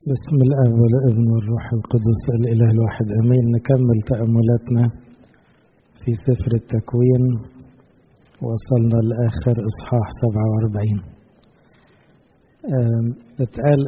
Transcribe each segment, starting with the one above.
بسم الاب والابن والروح القدس الاله الواحد امين نكمل تاملاتنا في سفر التكوين وصلنا لاخر اصحاح 47 اتقال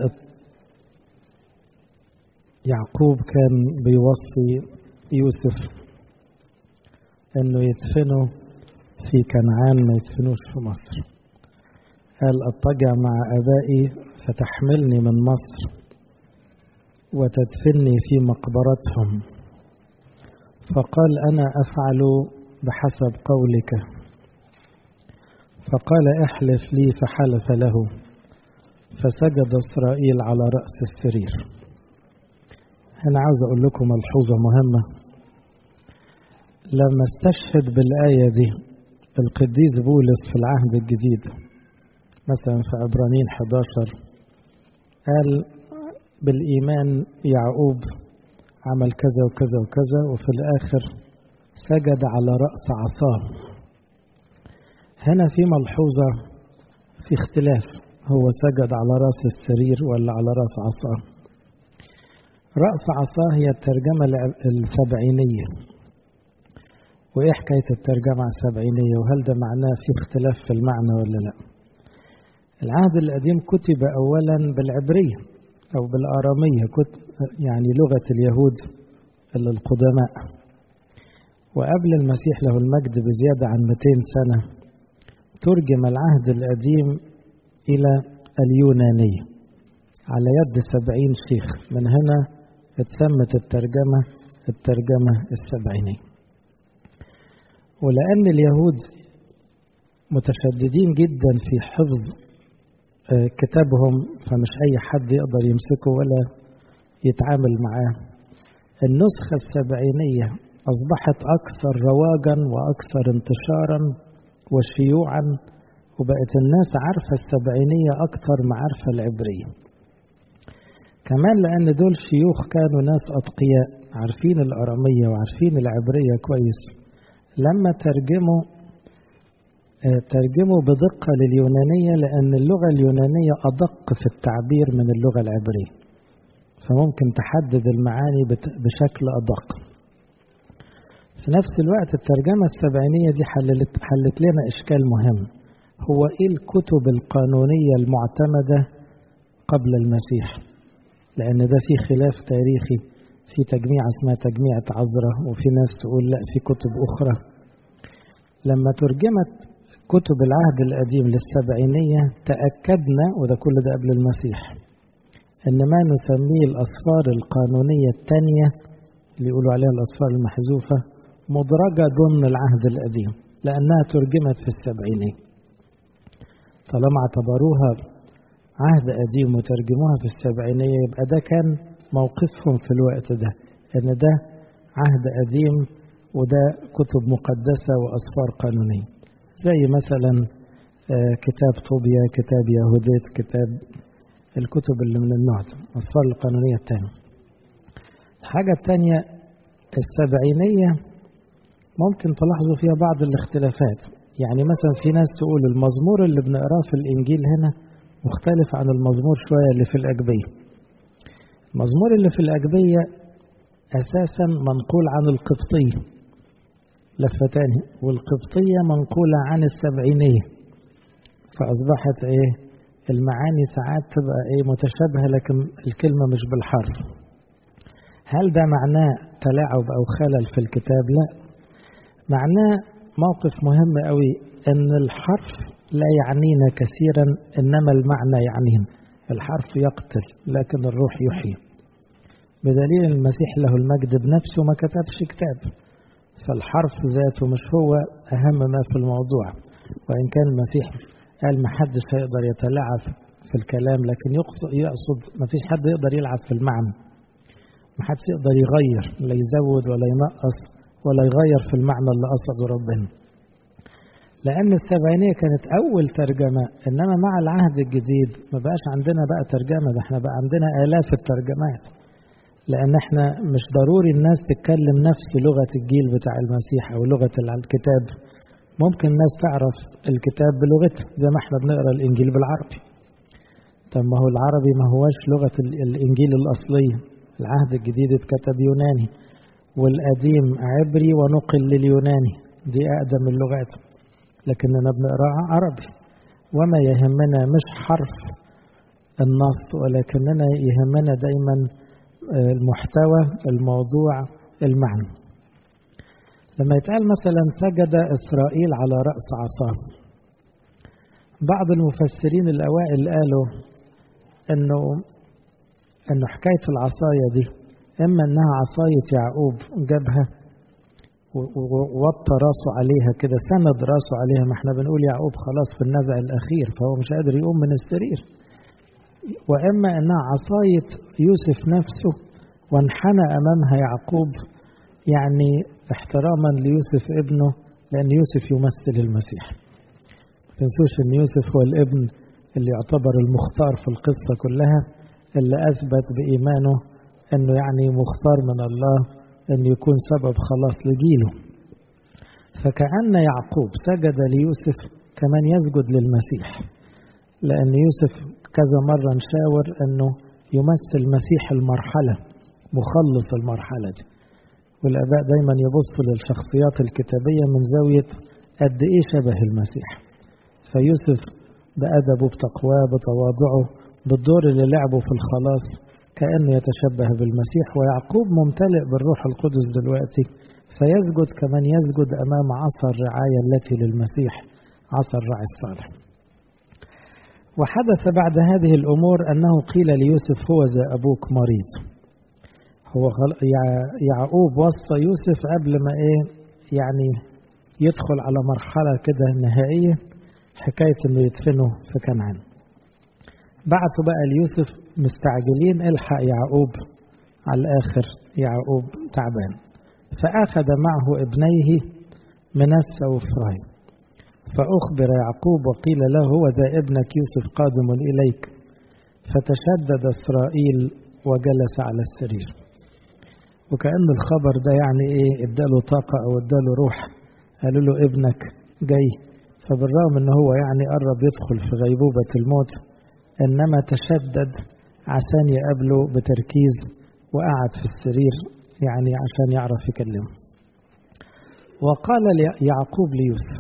يعقوب كان بيوصي يوسف انه يدفنه في كنعان ما يدفنوش في مصر قال اضطجع مع ابائي فتحملني من مصر وتدفني في مقبرتهم فقال انا افعل بحسب قولك فقال احلف لي فحلف له فسجد اسرائيل على راس السرير انا عاوز اقول لكم ملحوظه مهمه لما استشهد بالايه دي القديس بولس في العهد الجديد مثلا في عبرانيين 11 قال بالإيمان يعقوب عمل كذا وكذا وكذا وفي الآخر سجد على رأس عصاه هنا في ملحوظة في اختلاف هو سجد على رأس السرير ولا على رأس عصاه رأس عصاه هي الترجمة السبعينية وإيه حكاية الترجمة السبعينية وهل ده معناه في اختلاف في المعنى ولا لا العهد القديم كتب أولا بالعبرية أو بالآرامية كتب يعني لغة اليهود القدماء وقبل المسيح له المجد بزيادة عن 200 سنة ترجم العهد القديم إلى اليونانية على يد سبعين شيخ من هنا اتسمت الترجمة الترجمة السبعينية ولأن اليهود متشددين جدا في حفظ كتابهم فمش أي حد يقدر يمسكه ولا يتعامل معاه النسخة السبعينية أصبحت أكثر رواجا وأكثر انتشارا وشيوعا وبقت الناس عارفة السبعينية أكثر ما عارفة العبرية كمان لأن دول شيوخ كانوا ناس أتقياء عارفين الأرامية وعارفين العبرية كويس لما ترجموا ترجموا بدقة لليونانية لأن اللغة اليونانية أدق في التعبير من اللغة العبرية فممكن تحدد المعاني بشكل أدق في نفس الوقت الترجمة السبعينية دي حلت, حلت لنا إشكال مهم هو إيه الكتب القانونية المعتمدة قبل المسيح لأن ده في خلاف تاريخي في تجميع اسمها تجميعة عذرة وفي ناس تقول لا في كتب أخرى لما ترجمت كتب العهد القديم للسبعينية تأكدنا وده كل ده قبل المسيح إن ما نسميه الأسفار القانونية الثانية اللي يقولوا عليها الأسفار المحذوفة مدرجة ضمن العهد القديم لأنها ترجمت في السبعينية طالما اعتبروها عهد قديم وترجموها في السبعينية يبقى ده كان موقفهم في الوقت ده إن ده عهد قديم وده كتب مقدسة وأسفار قانونية زي مثلا كتاب طوبيا كتاب يهوديت كتاب الكتب اللي من النوع ده أسفار القانونية الثانية الحاجة الثانية السبعينية ممكن تلاحظوا فيها بعض الاختلافات يعني مثلا في ناس تقول المزمور اللي بنقراه في الإنجيل هنا مختلف عن المزمور شوية اللي في الأجبية المزمور اللي في الأجبية أساسا منقول عن القبطية لفة تاني والقبطية منقولة عن السبعينية فأصبحت إيه المعاني ساعات تبقى إيه متشابهة لكن الكلمة مش بالحرف هل ده معناه تلاعب أو خلل في الكتاب لا معناه موقف مهم قوي أن الحرف لا يعنينا كثيرا إنما المعنى يعنينا الحرف يقتل لكن الروح يحيي بدليل المسيح له المجد بنفسه ما كتبش كتاب فالحرف ذاته مش هو أهم ما في الموضوع وإن كان المسيح قال ما حدش هيقدر يتلاعب في الكلام لكن يقصد, يقصد ما فيش حد يقدر يلعب في المعنى ما حدش يقدر يغير لا يزود ولا ينقص ولا يغير في المعنى اللي قصده ربنا لأن السبعينية كانت أول ترجمة إنما مع العهد الجديد ما بقاش عندنا بقى ترجمة ده احنا بقى عندنا آلاف الترجمات لأن احنا مش ضروري الناس تتكلم نفس لغة الجيل بتاع المسيح أو لغة الكتاب ممكن الناس تعرف الكتاب بلغتها زي ما احنا بنقرا الإنجيل بالعربي طب ما هو العربي ما هواش لغة الإنجيل الأصلية العهد الجديد اتكتب يوناني والقديم عبري ونقل لليوناني دي أقدم اللغات لكننا بنقراها عربي وما يهمنا مش حرف النص ولكننا يهمنا دايما المحتوى الموضوع المعنى لما يتقال مثلا سجد إسرائيل على رأس عصاه بعض المفسرين الأوائل قالوا إنه إنه حكاية العصاية دي إما إنها عصاية يعقوب جابها ووطى راسه عليها كده سند راسه عليها ما احنا بنقول يعقوب خلاص في النزع الأخير فهو مش قادر يقوم من السرير وإما إنها عصاية يوسف نفسه وانحنى أمامها يعقوب يعني احتراما ليوسف ابنه لأن يوسف يمثل المسيح ما تنسوش أن يوسف هو الابن اللي يعتبر المختار في القصة كلها اللي أثبت بإيمانه أنه يعني مختار من الله أن يكون سبب خلاص لجيله فكأن يعقوب سجد ليوسف كمان يسجد للمسيح لأن يوسف كذا مرة نشاور أنه يمثل مسيح المرحلة مخلص المرحلة دي والآباء دايما يبصوا للشخصيات الكتابية من زاوية قد إيه شبه المسيح فيوسف بأدبه بتقواه بتواضعه بالدور اللي لعبه في الخلاص كأنه يتشبه بالمسيح ويعقوب ممتلئ بالروح القدس دلوقتي فيسجد كمان يسجد أمام عصا الرعاية التي للمسيح عصا الرعي الصالح وحدث بعد هذه الأمور أنه قيل ليوسف هو ذا أبوك مريض هو يعقوب وصى يوسف قبل ما إيه يعني يدخل على مرحلة كده نهائية حكاية إنه يدفنه في كنعان بعثوا بقى ليوسف مستعجلين الحق يعقوب على الآخر يعقوب تعبان فأخذ معه ابنيه منسى وفرايم فأخبر يعقوب وقيل له هو ذا ابنك يوسف قادم إليك فتشدد إسرائيل وجلس على السرير وكأن الخبر ده يعني إيه اداله طاقة أو اداله روح قالوا له ابنك جاي فبالرغم ان هو يعني قرب يدخل في غيبوبة الموت انما تشدد عشان يقابله بتركيز وقعد في السرير يعني عشان يعرف يكلمه وقال يعقوب ليوسف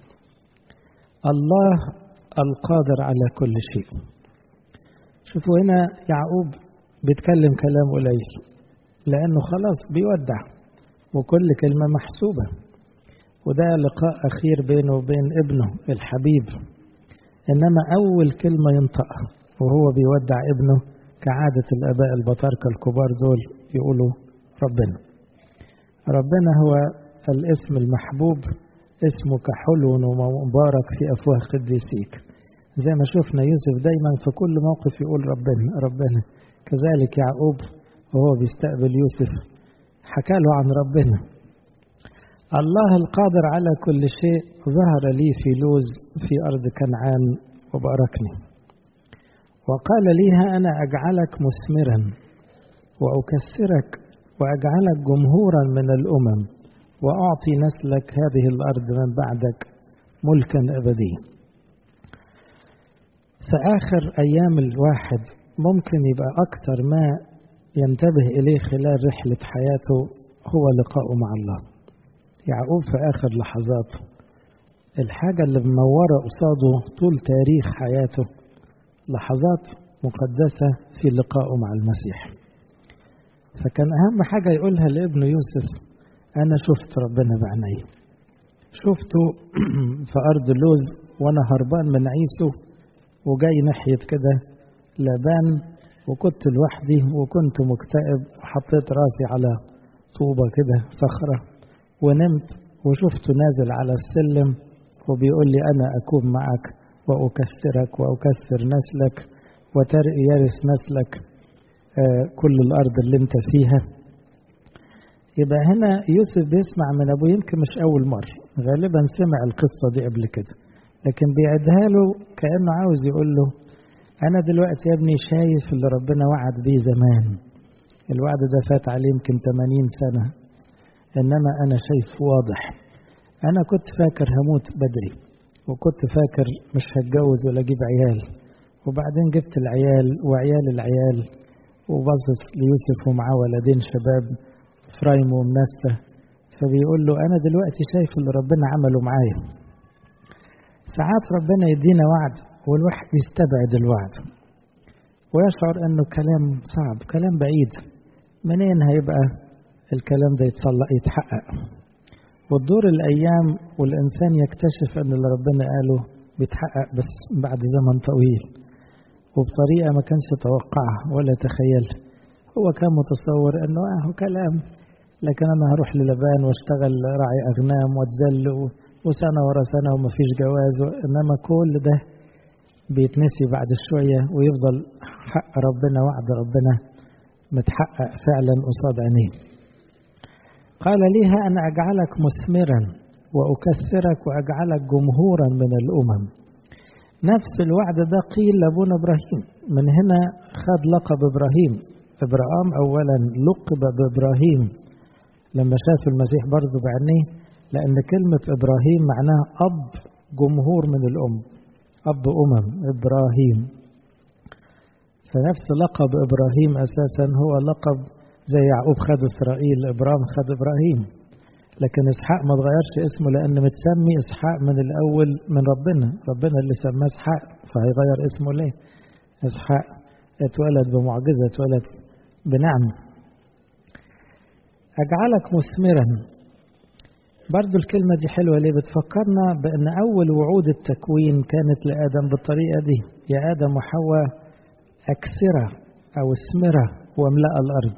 الله القادر على كل شيء شوفوا هنا يعقوب بيتكلم كلام قليل لانه خلاص بيودع وكل كلمة محسوبة وده لقاء أخير بينه وبين ابنه الحبيب إنما أول كلمة ينطقها وهو بيودع ابنه كعادة الآباء البطاركة الكبار دول يقولوا ربنا ربنا هو الاسم المحبوب اسمك حلو ومبارك في أفواه قديسيك زي ما شفنا يوسف دايما في كل موقف يقول ربنا ربنا كذلك يعقوب وهو بيستقبل يوسف حكى له عن ربنا الله القادر على كل شيء ظهر لي في لوز في أرض كنعان وباركني وقال لي ها أنا أجعلك مثمرا وأكثرك وأجعلك جمهورا من الأمم وأعطي نسلك هذه الأرض من بعدك ملكا أبديا في آخر أيام الواحد ممكن يبقى أكثر ما ينتبه إليه خلال رحلة حياته هو لقاؤه مع الله يعقوب في آخر لحظاته الحاجة اللي منورة قصاده طول تاريخ حياته لحظات مقدسة في لقائه مع المسيح فكان أهم حاجة يقولها لابنه يوسف أنا شفت ربنا بعيني شفته في أرض لوز وأنا هربان من عيسو وجاي ناحية كده لابان وكنت لوحدي وكنت مكتئب وحطيت راسي على طوبة كده صخرة ونمت وشفته نازل على السلم وبيقول لي أنا أكون معك وأكسرك وأكسر نسلك ويرث نسلك آه كل الأرض اللي أنت فيها يبقى هنا يوسف بيسمع من أبوه يمكن مش أول مرة غالبا سمع القصة دي قبل كده لكن بيعدها له كأنه عاوز يقول له أنا دلوقتي يا ابني شايف اللي ربنا وعد بيه زمان الوعد ده فات عليه يمكن 80 سنة إنما أنا شايف واضح أنا كنت فاكر هموت بدري وكنت فاكر مش هتجوز ولا أجيب عيال وبعدين جبت العيال وعيال العيال وبصص ليوسف ومعاه ولدين شباب فرايم ومنسة فبيقول له أنا دلوقتي شايف اللي ربنا عمله معايا ساعات ربنا يدينا وعد والواحد يستبعد الوعد ويشعر أنه كلام صعب كلام بعيد منين هيبقى الكلام ده يتصلق يتحقق وتدور الأيام والإنسان يكتشف أن اللي ربنا قاله بيتحقق بس بعد زمن طويل وبطريقة ما كانش يتوقعها ولا يتخيلها هو كان متصور أنه آه كلام لكن أنا هروح للبان واشتغل راعي أغنام واتذل وسنة ورا سنة ومفيش جواز إنما كل ده بيتنسي بعد شوية ويفضل حق ربنا وعد ربنا متحقق فعلا قصاد عينيه قال ليها أن أجعلك مثمرا وأكثرك وأجعلك جمهورا من الأمم نفس الوعد ده قيل لأبونا إبراهيم من هنا خد لقب إبراهيم إبراهام أولا لقب بإبراهيم لما شاف المسيح برضه بعينيه لأن كلمة إبراهيم معناها أب جمهور من الأم أب أمم إبراهيم فنفس لقب إبراهيم أساسا هو لقب زي يعقوب خد إسرائيل إبراهيم خد إبراهيم لكن إسحاق ما اتغيرش اسمه لأن متسمي إسحاق من الأول من ربنا ربنا اللي سماه إسحاق فهيغير اسمه ليه إسحاق اتولد بمعجزة اتولد بنعمة أجعلك مثمرا برضو الكلمة دي حلوة ليه بتفكرنا بأن أول وعود التكوين كانت لآدم بالطريقة دي يا آدم وحواء أكثرة أو اسمرة واملأ الأرض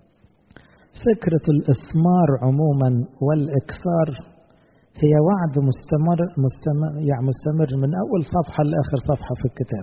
فكرة الإثمار عموما والإكثار هي وعد مستمر مستمر يعني مستمر من أول صفحة لآخر صفحة في الكتاب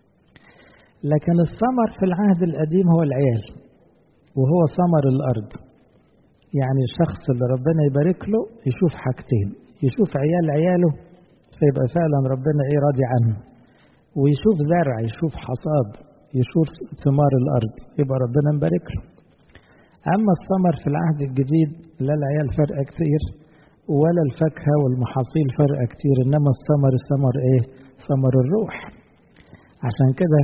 لكن الثمر في العهد القديم هو العيال وهو ثمر الأرض يعني الشخص اللي ربنا يبارك له يشوف حاجتين يشوف عيال عياله فيبقى فعلا ربنا ايه راضي عنه ويشوف زرع يشوف حصاد يشوف ثمار الارض يبقى ربنا مبارك له اما الثمر في العهد الجديد لا العيال فرق كتير ولا الفاكهه والمحاصيل فرق كتير انما الثمر الثمر ايه ثمر الروح عشان كده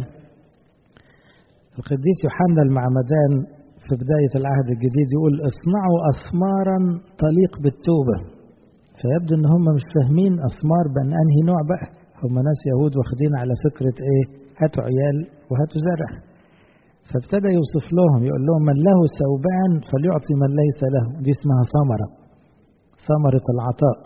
القديس يوحنا المعمدان في بداية العهد الجديد يقول اصنعوا أثمارا تليق بالتوبة فيبدو ان هم مش فاهمين أثمار بأن أنهي نوع بقى هم ناس يهود واخدين على فكرة ايه هاتوا عيال وهاتوا زرع فابتدى يوصف لهم يقول لهم من له ثوبان فليعطي من ليس له دي اسمها ثمرة ثمرة العطاء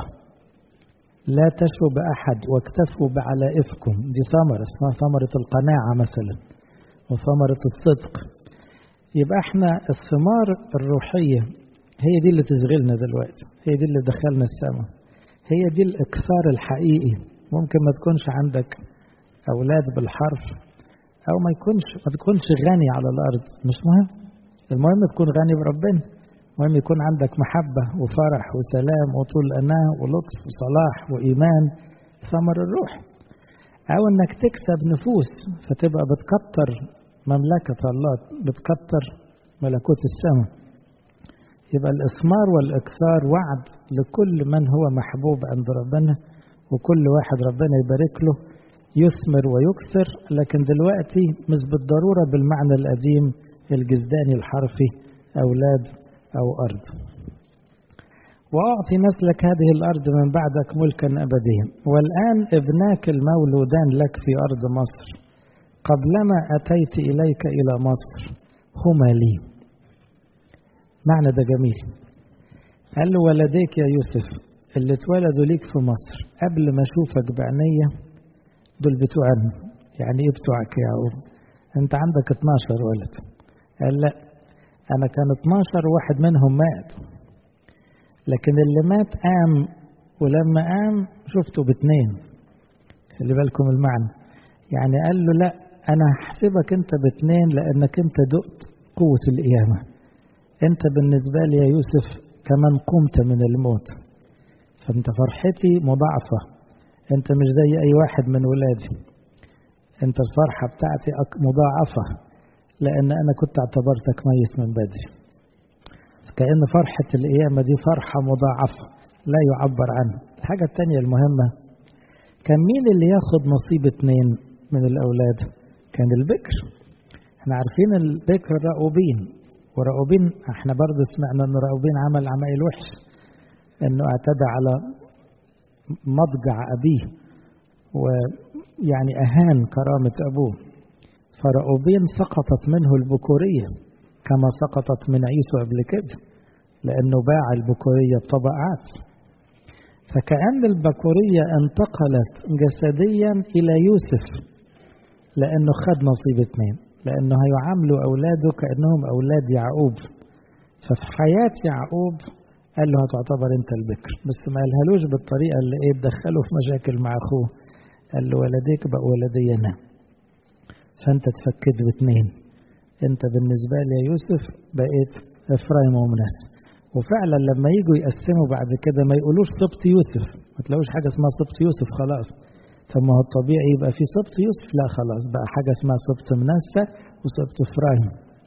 لا تشوا بأحد واكتفوا بعلائفكم دي ثمرة اسمها ثمرة القناعة مثلا وثمرة الصدق يبقى احنا الثمار الروحية هي دي اللي تشغلنا دلوقتي هي دي اللي دخلنا السماء هي دي الإكثار الحقيقي ممكن ما تكونش عندك أولاد بالحرف أو ما يكونش ما تكونش غني على الأرض مش مهم المهم تكون غني بربنا المهم يكون عندك محبة وفرح وسلام وطول أناة ولطف وصلاح وإيمان ثمر الروح أو إنك تكسب نفوس فتبقى بتكتر مملكة الله بتكتر ملكوت السماء يبقى الإثمار والإكثار وعد لكل من هو محبوب عند ربنا وكل واحد ربنا يبارك له يثمر ويكثر لكن دلوقتي مش بالضرورة بالمعنى القديم الجزداني الحرفي أولاد أو أرض وأعطي نسلك هذه الأرض من بعدك ملكا أبديا والآن ابناك المولودان لك في أرض مصر قبلما أتيت إليك إلى مصر هما لي معنى ده جميل قال له ولديك يا يوسف اللي اتولدوا ليك في مصر قبل ما أشوفك بعينيا دول بتوعنا يعني إيه بتوعك يا عمر أنت عندك 12 ولد قال لا أنا كان 12 واحد منهم مات لكن اللي مات قام ولما قام شفته باتنين خلي بالكم المعنى يعني قال له لا أنا هحسبك أنت باتنين لأنك أنت دقت قوة القيامة أنت بالنسبة لي يا يوسف كمان قمت من الموت فأنت فرحتي مضاعفة أنت مش زي أي واحد من ولادي أنت الفرحة بتاعتي مضاعفة لأن أنا كنت اعتبرتك ميت من بدري كأن فرحة القيامة دي فرحة مضاعفة لا يعبر عنها الحاجة التانية المهمة كان مين اللي ياخد نصيب اتنين من الأولاد كان البكر احنا عارفين البكر راؤوبين وراؤوبين احنا برضه سمعنا ان راؤوبين عمل عمايل وحش انه اعتدى على مضجع ابيه ويعني اهان كرامة ابوه فراؤوبين سقطت منه البكورية كما سقطت من عيسو قبل كده لانه باع البكورية بطبق عدس فكأن البكورية انتقلت جسديا إلى يوسف لأنه خد نصيب اتنين لأنه هيعاملوا أولاده كأنهم أولاد يعقوب ففي حياة يعقوب قال له هتعتبر أنت البكر بس ما قالهالوش بالطريقة اللي إيه تدخله في مشاكل مع أخوه قال له ولديك بقى ولدي أنا فأنت اتفكيت باتنين أنت بالنسبة لي يا يوسف بقيت إفرايم ومناسب وفعلا لما يجوا يقسموا بعد كده ما يقولوش سبط يوسف ما تلاقوش حاجة اسمها سبط يوسف خلاص طب ما هو الطبيعي يبقى في سبط يوسف لا خلاص بقى حاجة اسمها سبط منسى وسبط إفرايم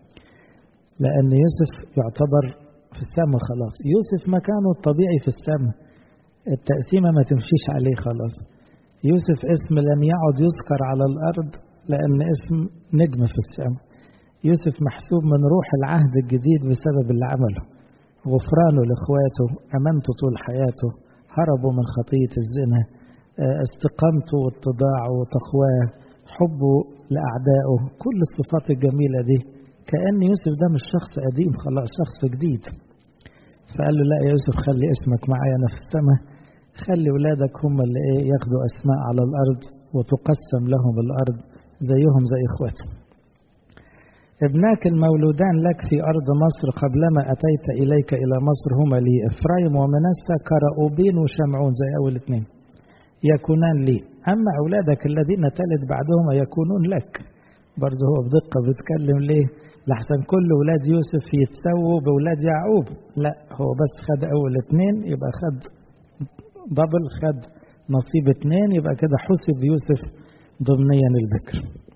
لأن يوسف يعتبر في السماء خلاص يوسف مكانه الطبيعي في السماء التقسيمة ما تمشيش عليه خلاص يوسف اسم لم يعد يذكر على الأرض لأن اسم نجم في السماء يوسف محسوب من روح العهد الجديد بسبب اللي عمله غفرانه لاخواته امانته طول حياته هربوا من خطيه الزنا استقامته واتضاعه وتقواه حبه لاعدائه كل الصفات الجميله دي كان يوسف ده مش شخص قديم خلاص شخص جديد فقال له لا يا يوسف خلي اسمك معايا انا في السماء خلي ولادك هم اللي ايه ياخدوا اسماء على الارض وتقسم لهم الارض زيهم زي اخواتهم ابناك المولودان لك في أرض مصر قبلما أتيت إليك إلى مصر هما لي إفرايم ومنسى كرؤوبين وشمعون زي أول اثنين يكونان لي أما أولادك الذين تلد بعدهم يكونون لك برضه هو بدقة بيتكلم ليه لحسن كل ولاد يوسف يتسووا بولاد يعقوب لا هو بس خد أول اثنين يبقى خد دبل خد نصيب اثنين يبقى كده حسب يوسف ضمنيا البكر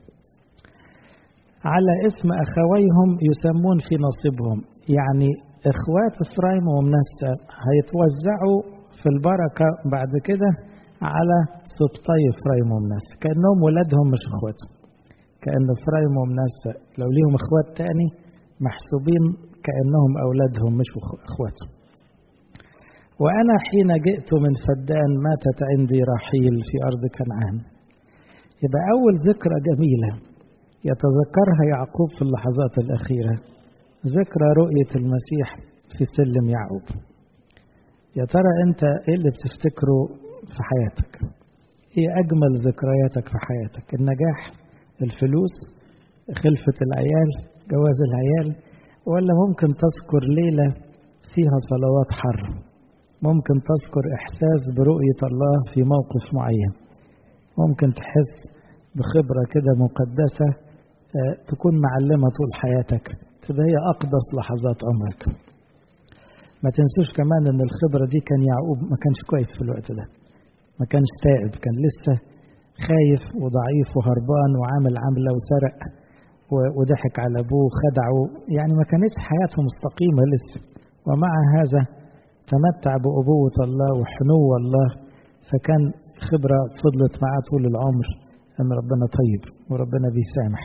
على اسم أخويهم يسمون في نصيبهم يعني إخوات إفرايم ومنسى هيتوزعوا في البركة بعد كده على سبطي إفرايم ومنسى كأنهم ولادهم مش إخواتهم كأن إفرايم ومنسى لو ليهم إخوات تاني محسوبين كأنهم أولادهم مش إخواتهم وأنا حين جئت من فدان ماتت عندي رحيل في أرض كنعان يبقى أول ذكرى جميلة يتذكرها يعقوب في اللحظات الأخيرة ذكرى رؤية المسيح في سلم يعقوب يا ترى أنت إيه اللي بتفتكره في حياتك إيه أجمل ذكرياتك في حياتك النجاح الفلوس خلفة العيال جواز العيال ولا ممكن تذكر ليلة فيها صلوات حر ممكن تذكر إحساس برؤية الله في موقف معين ممكن تحس بخبرة كده مقدسة تكون معلمة طول حياتك تبقى هي أقدس لحظات عمرك ما تنسوش كمان أن الخبرة دي كان يعقوب ما كانش كويس في الوقت ده ما كانش تائب كان لسه خايف وضعيف وهربان وعامل عملة وسرق وضحك على أبوه وخدعه يعني ما كانتش حياته مستقيمة لسه ومع هذا تمتع بأبوة الله وحنو الله فكان خبرة فضلت معاه طول العمر أن ربنا طيب وربنا بيسامح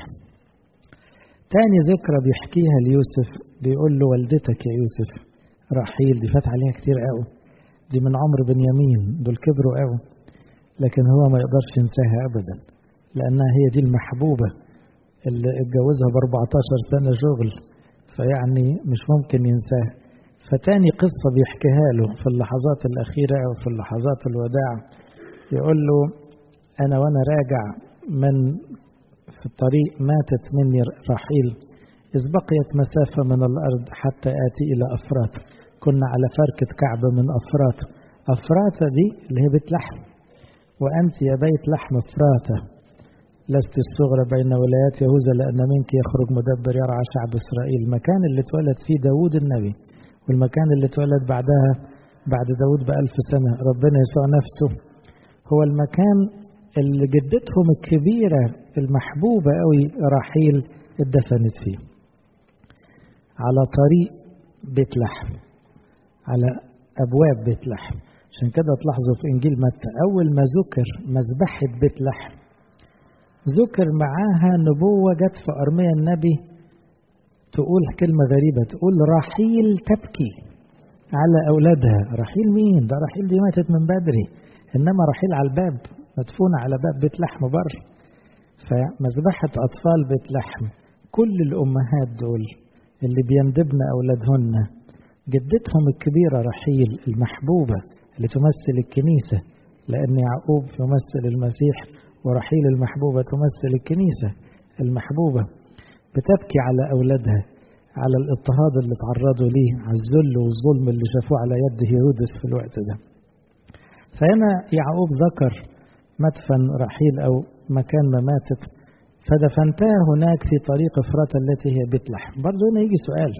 تاني ذكرى بيحكيها ليوسف بيقول له والدتك يا يوسف رحيل دي فات عليها كتير قوي دي من عمر بنيامين دول كبروا قوي لكن هو ما يقدرش ينساها ابدا لانها هي دي المحبوبه اللي اتجوزها ب 14 سنه شغل فيعني مش ممكن ينساها فتاني قصه بيحكيها له في اللحظات الاخيره او في اللحظات الوداع يقول له انا وانا راجع من في الطريق ماتت مني رحيل إذ بقيت مسافة من الأرض حتى آتي إلى أفراط كنا على فركة كعبة من أفراط أفراط دي اللي هي بيت لحم وأنت يا بيت لحم أفراطة لست الصغرى بين ولايات يهوذا لأن منك يخرج مدبر يرعى شعب إسرائيل المكان اللي اتولد فيه داود النبي والمكان اللي اتولد بعدها بعد داود بألف سنة ربنا يسوع نفسه هو المكان اللي جدتهم الكبيرة المحبوبة قوي رحيل اتدفنت فيه على طريق بيت لحم على أبواب بيت لحم عشان كده تلاحظوا في إنجيل متى أول ما ذكر مذبحة بيت لحم ذكر معاها نبوة جت في أرميا النبي تقول كلمة غريبة تقول رحيل تبكي على أولادها رحيل مين ده رحيل دي ماتت من بدري إنما رحيل على الباب مدفونة على باب بيت لحم بره فمذبحة أطفال بيت لحم كل الأمهات دول اللي بيندبن أولادهن جدتهم الكبيرة رحيل المحبوبة اللي تمثل الكنيسة لأن يعقوب يمثل المسيح ورحيل المحبوبة تمثل الكنيسة المحبوبة بتبكي على أولادها على الاضطهاد اللي تعرضوا ليه على الذل والظلم اللي شافوه على يد هيرودس في الوقت ده فهنا يعقوب ذكر مدفن رحيل أو مكان ما ماتت فدفنتها هناك في طريق افراط التي هي بيت لحم برضه هنا يجي سؤال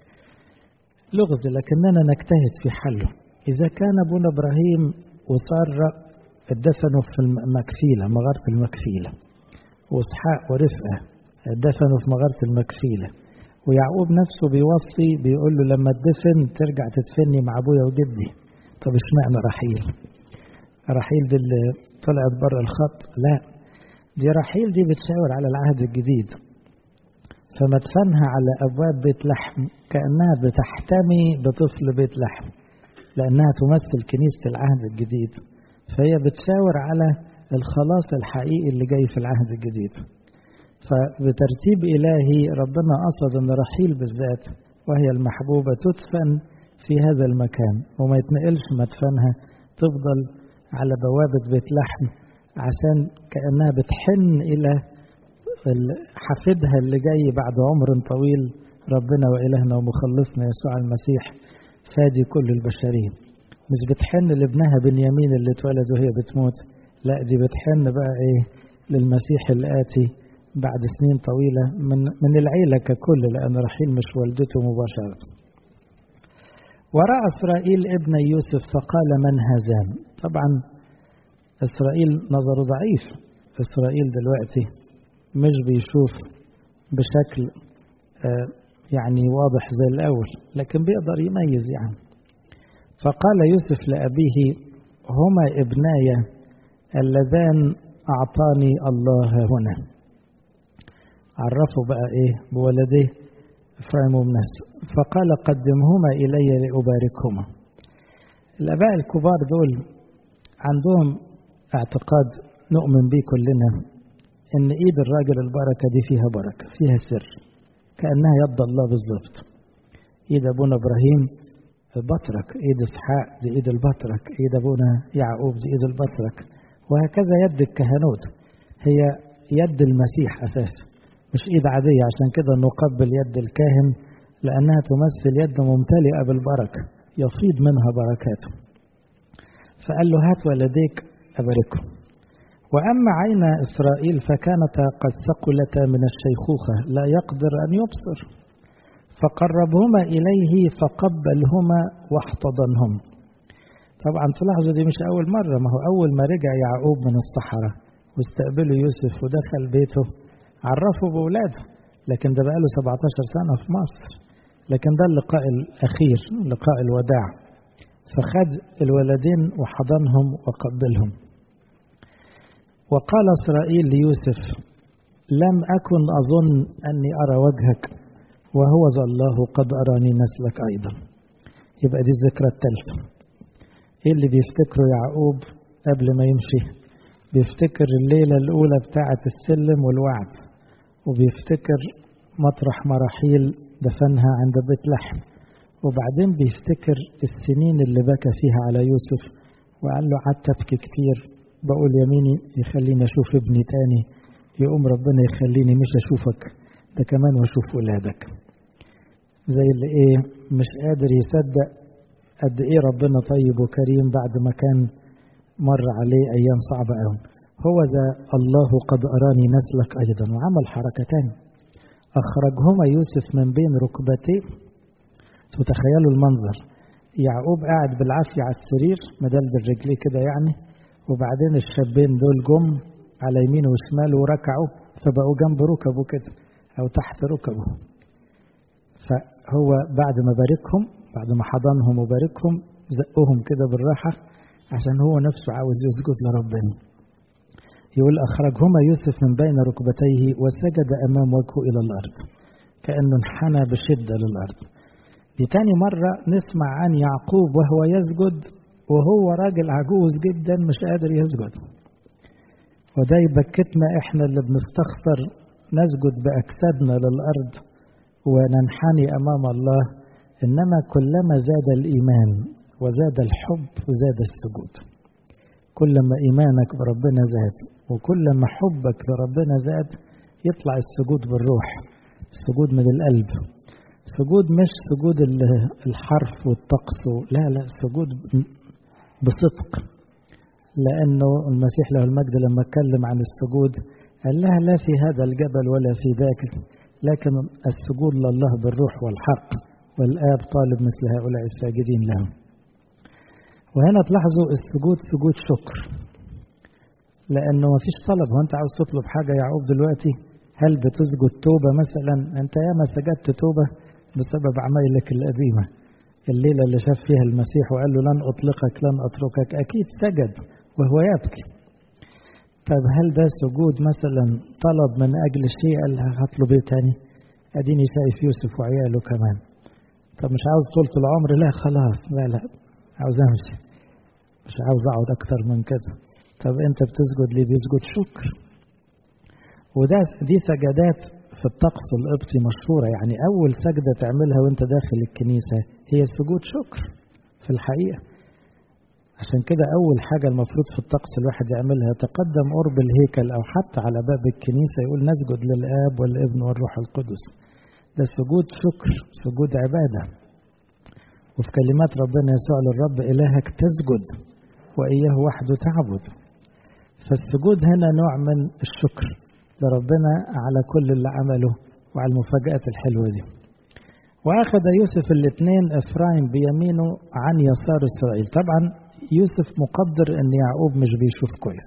لغز لكننا نجتهد في حله إذا كان أبونا إبراهيم وسارة اتدفنوا في المكفيلة مغارة المكفيلة وإسحاق ورفقة اتدفنوا في مغارة المكفيلة ويعقوب نفسه بيوصي بيقول له لما تدفن ترجع تدفني مع أبويا وجدي طب اشمعنى رحيل رحيل دي اللي طلعت بره الخط لا دي رحيل دي بتشاور على العهد الجديد فمدفنها على أبواب بيت لحم كأنها بتحتمي بطفل بيت لحم لأنها تمثل كنيسة العهد الجديد فهي بتشاور على الخلاص الحقيقي اللي جاي في العهد الجديد فبترتيب إلهي ربنا قصد أن رحيل بالذات وهي المحبوبة تدفن في هذا المكان وما يتنقلش مدفنها تفضل على بوابة بيت لحم عشان كأنها بتحن إلى حفيدها اللي جاي بعد عمر طويل ربنا وإلهنا ومخلصنا يسوع المسيح فادي كل البشرية مش بتحن لابنها بنيامين اللي اتولد وهي بتموت لا دي بتحن بقى ايه للمسيح الآتي بعد سنين طويلة من, من العيلة ككل لأن رحيل مش والدته مباشرة ورأى إسرائيل ابن يوسف فقال من هذان طبعا إسرائيل نظره ضعيف إسرائيل دلوقتي مش بيشوف بشكل آه يعني واضح زي الأول لكن بيقدر يميز يعني فقال يوسف لأبيه هما ابناي اللذان أعطاني الله هنا عرفوا بقى إيه بولديه إفرايم ومناس فقال قدمهما إلي لأباركهما الآباء الكبار دول عندهم اعتقاد نؤمن به كلنا إن إيد الراجل البركة دي فيها بركة فيها سر كأنها يد الله بالظبط إيد أبونا إبراهيم البطرك إيد إسحاق دي إيد البطرك إيد أبونا يعقوب دي إيد البطرك وهكذا يد الكهنوت هي يد المسيح أساسا مش إيد عادية عشان كده نقبل يد الكاهن لأنها تمثل يد ممتلئة بالبركة يفيض منها بركاته فقال له هات ولديك أباركه وأما عين إسرائيل فكانتا قد ثقلتا من الشيخوخة لا يقدر أن يبصر فقربهما إليه فقبلهما واحتضنهم طبعا تلاحظوا دي مش أول مرة ما هو أول ما رجع يعقوب من الصحراء واستقبله يوسف ودخل بيته عرفه بولاده لكن ده بقاله 17 سنة في مصر لكن ده اللقاء الأخير لقاء الوداع فخد الولدين وحضنهم وقبلهم وقال إسرائيل ليوسف لم أكن أظن أني أرى وجهك وهو ذا الله قد أراني نسلك أيضا يبقى دي الذكرى الثالثة إيه اللي بيفتكره يعقوب قبل ما يمشي بيفتكر الليلة الأولى بتاعة السلم والوعد وبيفتكر مطرح مراحيل دفنها عند بيت لحم وبعدين بيفتكر السنين اللي بكى فيها على يوسف وقال له قعدت أبكي كتير بقول يميني يخليني أشوف ابني تاني يقوم ربنا يخليني مش أشوفك ده كمان وأشوف ولادك زي اللي إيه مش قادر يصدق قد إيه ربنا طيب وكريم بعد ما كان مر عليه أيام صعبة أوي هو ذا الله قد أراني نسلك أيضا وعمل حركتان أخرجهما يوسف من بين ركبتيه تتخيلوا المنظر يعقوب قاعد بالعافية على السرير مدلدل رجليه كده يعني وبعدين الشابين دول جم على يمينه وشماله وركعوا فبقوا جنب ركبه كده أو تحت ركبه فهو بعد ما باركهم بعد ما حضنهم وباركهم زقهم كده بالراحة عشان هو نفسه عاوز يسجد لربنا يقول أخرجهما يوسف من بين ركبتيه وسجد أمام وجهه إلى الأرض كأنه انحنى بشدة للأرض دي تاني مرة نسمع عن يعقوب وهو يسجد وهو راجل عجوز جدا مش قادر يسجد وده يبكتنا احنا اللي بنستخسر نسجد بأجسادنا للأرض وننحني أمام الله إنما كلما زاد الإيمان وزاد الحب وزاد السجود كلما إيمانك بربنا زاد وكلما حبك لربنا زاد يطلع السجود بالروح السجود من القلب سجود مش سجود الحرف والطقس لا لا سجود بصدق لأنه المسيح له المجد لما اتكلم عن السجود قال لها لا في هذا الجبل ولا في ذاك لكن السجود لله بالروح والحق والآب طالب مثل هؤلاء الساجدين له وهنا تلاحظوا السجود سجود شكر لأنه ما فيش طلب هو أنت عاوز تطلب حاجة يعقوب دلوقتي هل بتسجد توبة مثلا أنت ياما سجدت توبة بسبب عمايلك القديمة الليلة اللي شاف فيها المسيح وقال له لن أطلقك لن أتركك أكيد سجد وهو يبكي طب هل ده سجود مثلا طلب من أجل شيء قال هطلب إيه تاني أديني شايف يوسف وعياله كمان طب مش عاوز طولة العمر لا خلاص لا لا عاوز أمشي مش عاوز أقعد أكتر من كده طب أنت بتسجد ليه بيسجد شكر وده دي سجدات في الطقس القبطي مشهورة يعني أول سجدة تعملها وأنت داخل الكنيسة هي سجود شكر في الحقيقة عشان كده أول حاجة المفروض في الطقس الواحد يعملها يتقدم قرب الهيكل أو حتى على باب الكنيسة يقول نسجد للآب والابن والروح القدس ده سجود شكر سجود عبادة وفي كلمات ربنا يسوع للرب إلهك تسجد وإياه وحده تعبد فالسجود هنا نوع من الشكر لربنا على كل اللي عمله وعلى المفاجآت الحلوة دي وأخذ يوسف الاثنين إفرايم بيمينه عن يسار إسرائيل طبعا يوسف مقدر أن يعقوب مش بيشوف كويس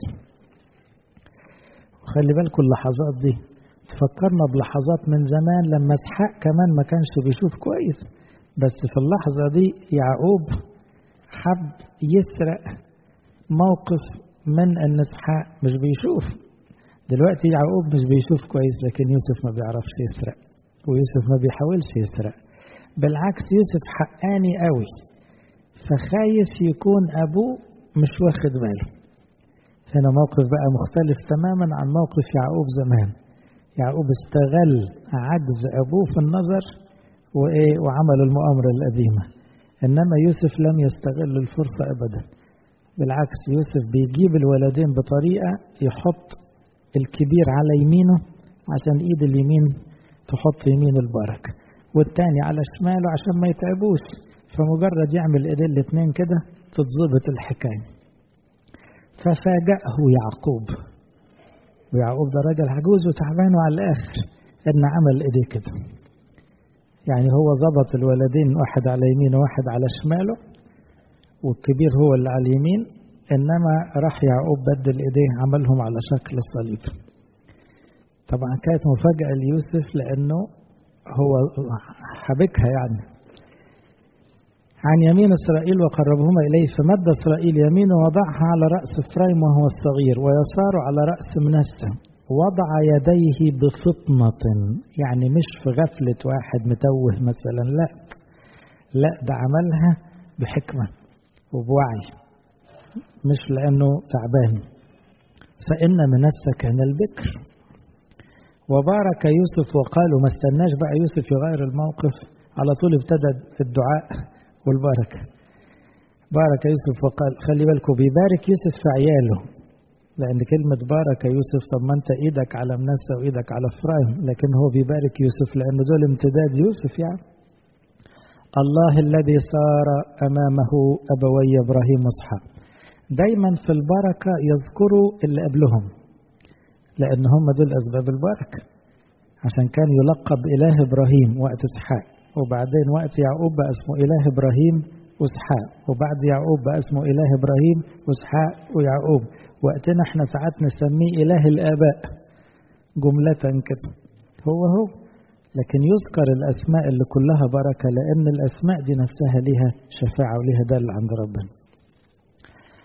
وخلي بالكم اللحظات دي تفكرنا بلحظات من زمان لما اسحاق كمان ما كانش بيشوف كويس بس في اللحظة دي يعقوب حب يسرق موقف من أن اسحاق مش بيشوف دلوقتي يعقوب مش بيشوف كويس لكن يوسف ما بيعرفش يسرق ويوسف ما بيحاولش يسرق بالعكس يوسف حقاني قوي فخايف يكون أبوه مش واخد باله هنا موقف بقى مختلف تماما عن موقف يعقوب زمان يعقوب استغل عجز أبوه في النظر وإيه وعمل المؤامرة القديمة إنما يوسف لم يستغل الفرصة أبدا بالعكس يوسف بيجيب الولدين بطريقة يحط الكبير على يمينه عشان ايد اليمين تحط يمين البركة والتاني على شماله عشان ما يتعبوش فمجرد يعمل ايدين الاتنين كده تتظبط الحكاية ففاجأه يعقوب ويعقوب ده راجل عجوز وتعبان على الآخر إن عمل إيديه كده يعني هو ظبط الولدين واحد على يمينه وواحد على شماله والكبير هو اللي على اليمين إنما راح يعقوب بدل إيديه عملهم على شكل الصليب طبعا كانت مفاجأة ليوسف لأنه هو حبكها يعني عن يمين إسرائيل وقربهما إليه فمد إسرائيل يمينه وضعها على رأس إفرايم وهو الصغير ويساره على رأس منسى وضع يديه بفطنة يعني مش في غفلة واحد متوه مثلا لا لا ده عملها بحكمة وبوعي مش لأنه تعبان فإن منسى كان البكر وبارك يوسف وقالوا ما استناش بقى يوسف يغير الموقف على طول ابتدى الدعاء والبركة بارك يوسف وقال خلي بالكم بيبارك يوسف في عياله لأن كلمة بارك يوسف طب ما أنت إيدك على منسى وإيدك على فرايم لكن هو بيبارك يوسف لأن دول امتداد يوسف يعني الله الذي صار أمامه أبوي إبراهيم وإسحاق دايما في البركة يذكروا اللي قبلهم لأن هم دول أسباب البركة عشان كان يلقب إله إبراهيم وقت إسحاق وبعدين وقت يعقوب بقى اسمه إله إبراهيم وإسحاق وبعد يعقوب بقى اسمه إله إبراهيم وإسحاق ويعقوب وقتنا احنا ساعات نسميه إله الآباء جملة كده هو هو لكن يذكر الأسماء اللي كلها بركة لأن الأسماء دي نفسها ليها شفاعة وليها دل عند ربنا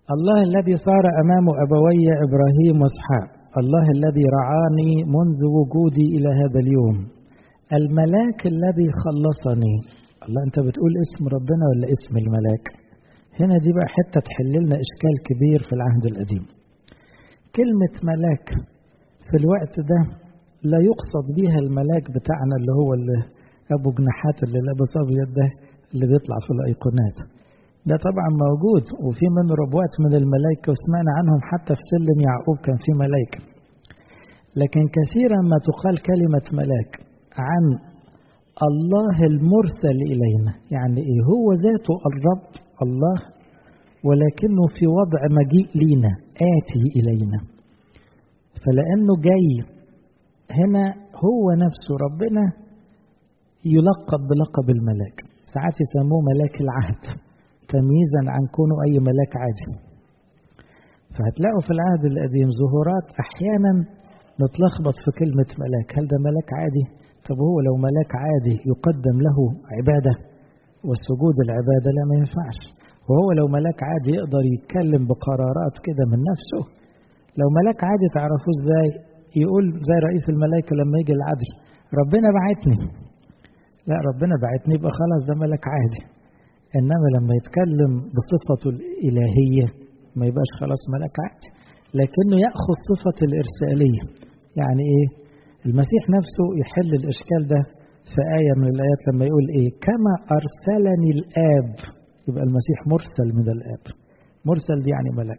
الله الذي صار أمام أبوي إبراهيم وإسحاق الله الذي رعاني منذ وجودي إلى هذا اليوم الملاك الذي خلصني الله أنت بتقول اسم ربنا ولا اسم الملاك هنا دي بقى حتة تحل لنا إشكال كبير في العهد القديم كلمة ملاك في الوقت ده لا يقصد بيها الملاك بتاعنا اللي هو اللي أبو جناحات اللي لابس أبيض ده اللي بيطلع في الأيقونات ده طبعا موجود وفي منه ربوات من الملائكة وسمعنا عنهم حتى في سلم يعقوب كان في ملائكة لكن كثيرا ما تقال كلمة ملاك عن الله المرسل إلينا يعني إيه هو ذاته الرب الله ولكنه في وضع مجيء لينا آتي إلينا فلأنه جاي هنا هو نفسه ربنا يلقب بلقب الملاك ساعات يسموه ملاك العهد تمييزا عن كونه أي ملاك عادي فهتلاقوا في العهد القديم ظهورات أحيانا نتلخبط في كلمة ملاك هل ده ملاك عادي طب هو لو ملاك عادي يقدم له عبادة والسجود العبادة لا ما ينفعش وهو لو ملاك عادي يقدر يتكلم بقرارات كده من نفسه لو ملاك عادي تعرفوه ازاي يقول زي رئيس الملائكة لما يجي العدل ربنا بعتني لا ربنا بعتني يبقى خلاص ده ملاك عادي انما لما يتكلم بصفته الالهيه ما يبقاش خلاص ملاك عادي لكنه ياخذ صفه الارساليه يعني ايه المسيح نفسه يحل الاشكال ده في ايه من الايات لما يقول ايه كما ارسلني الاب يبقى المسيح مرسل من الاب مرسل دي يعني ملاك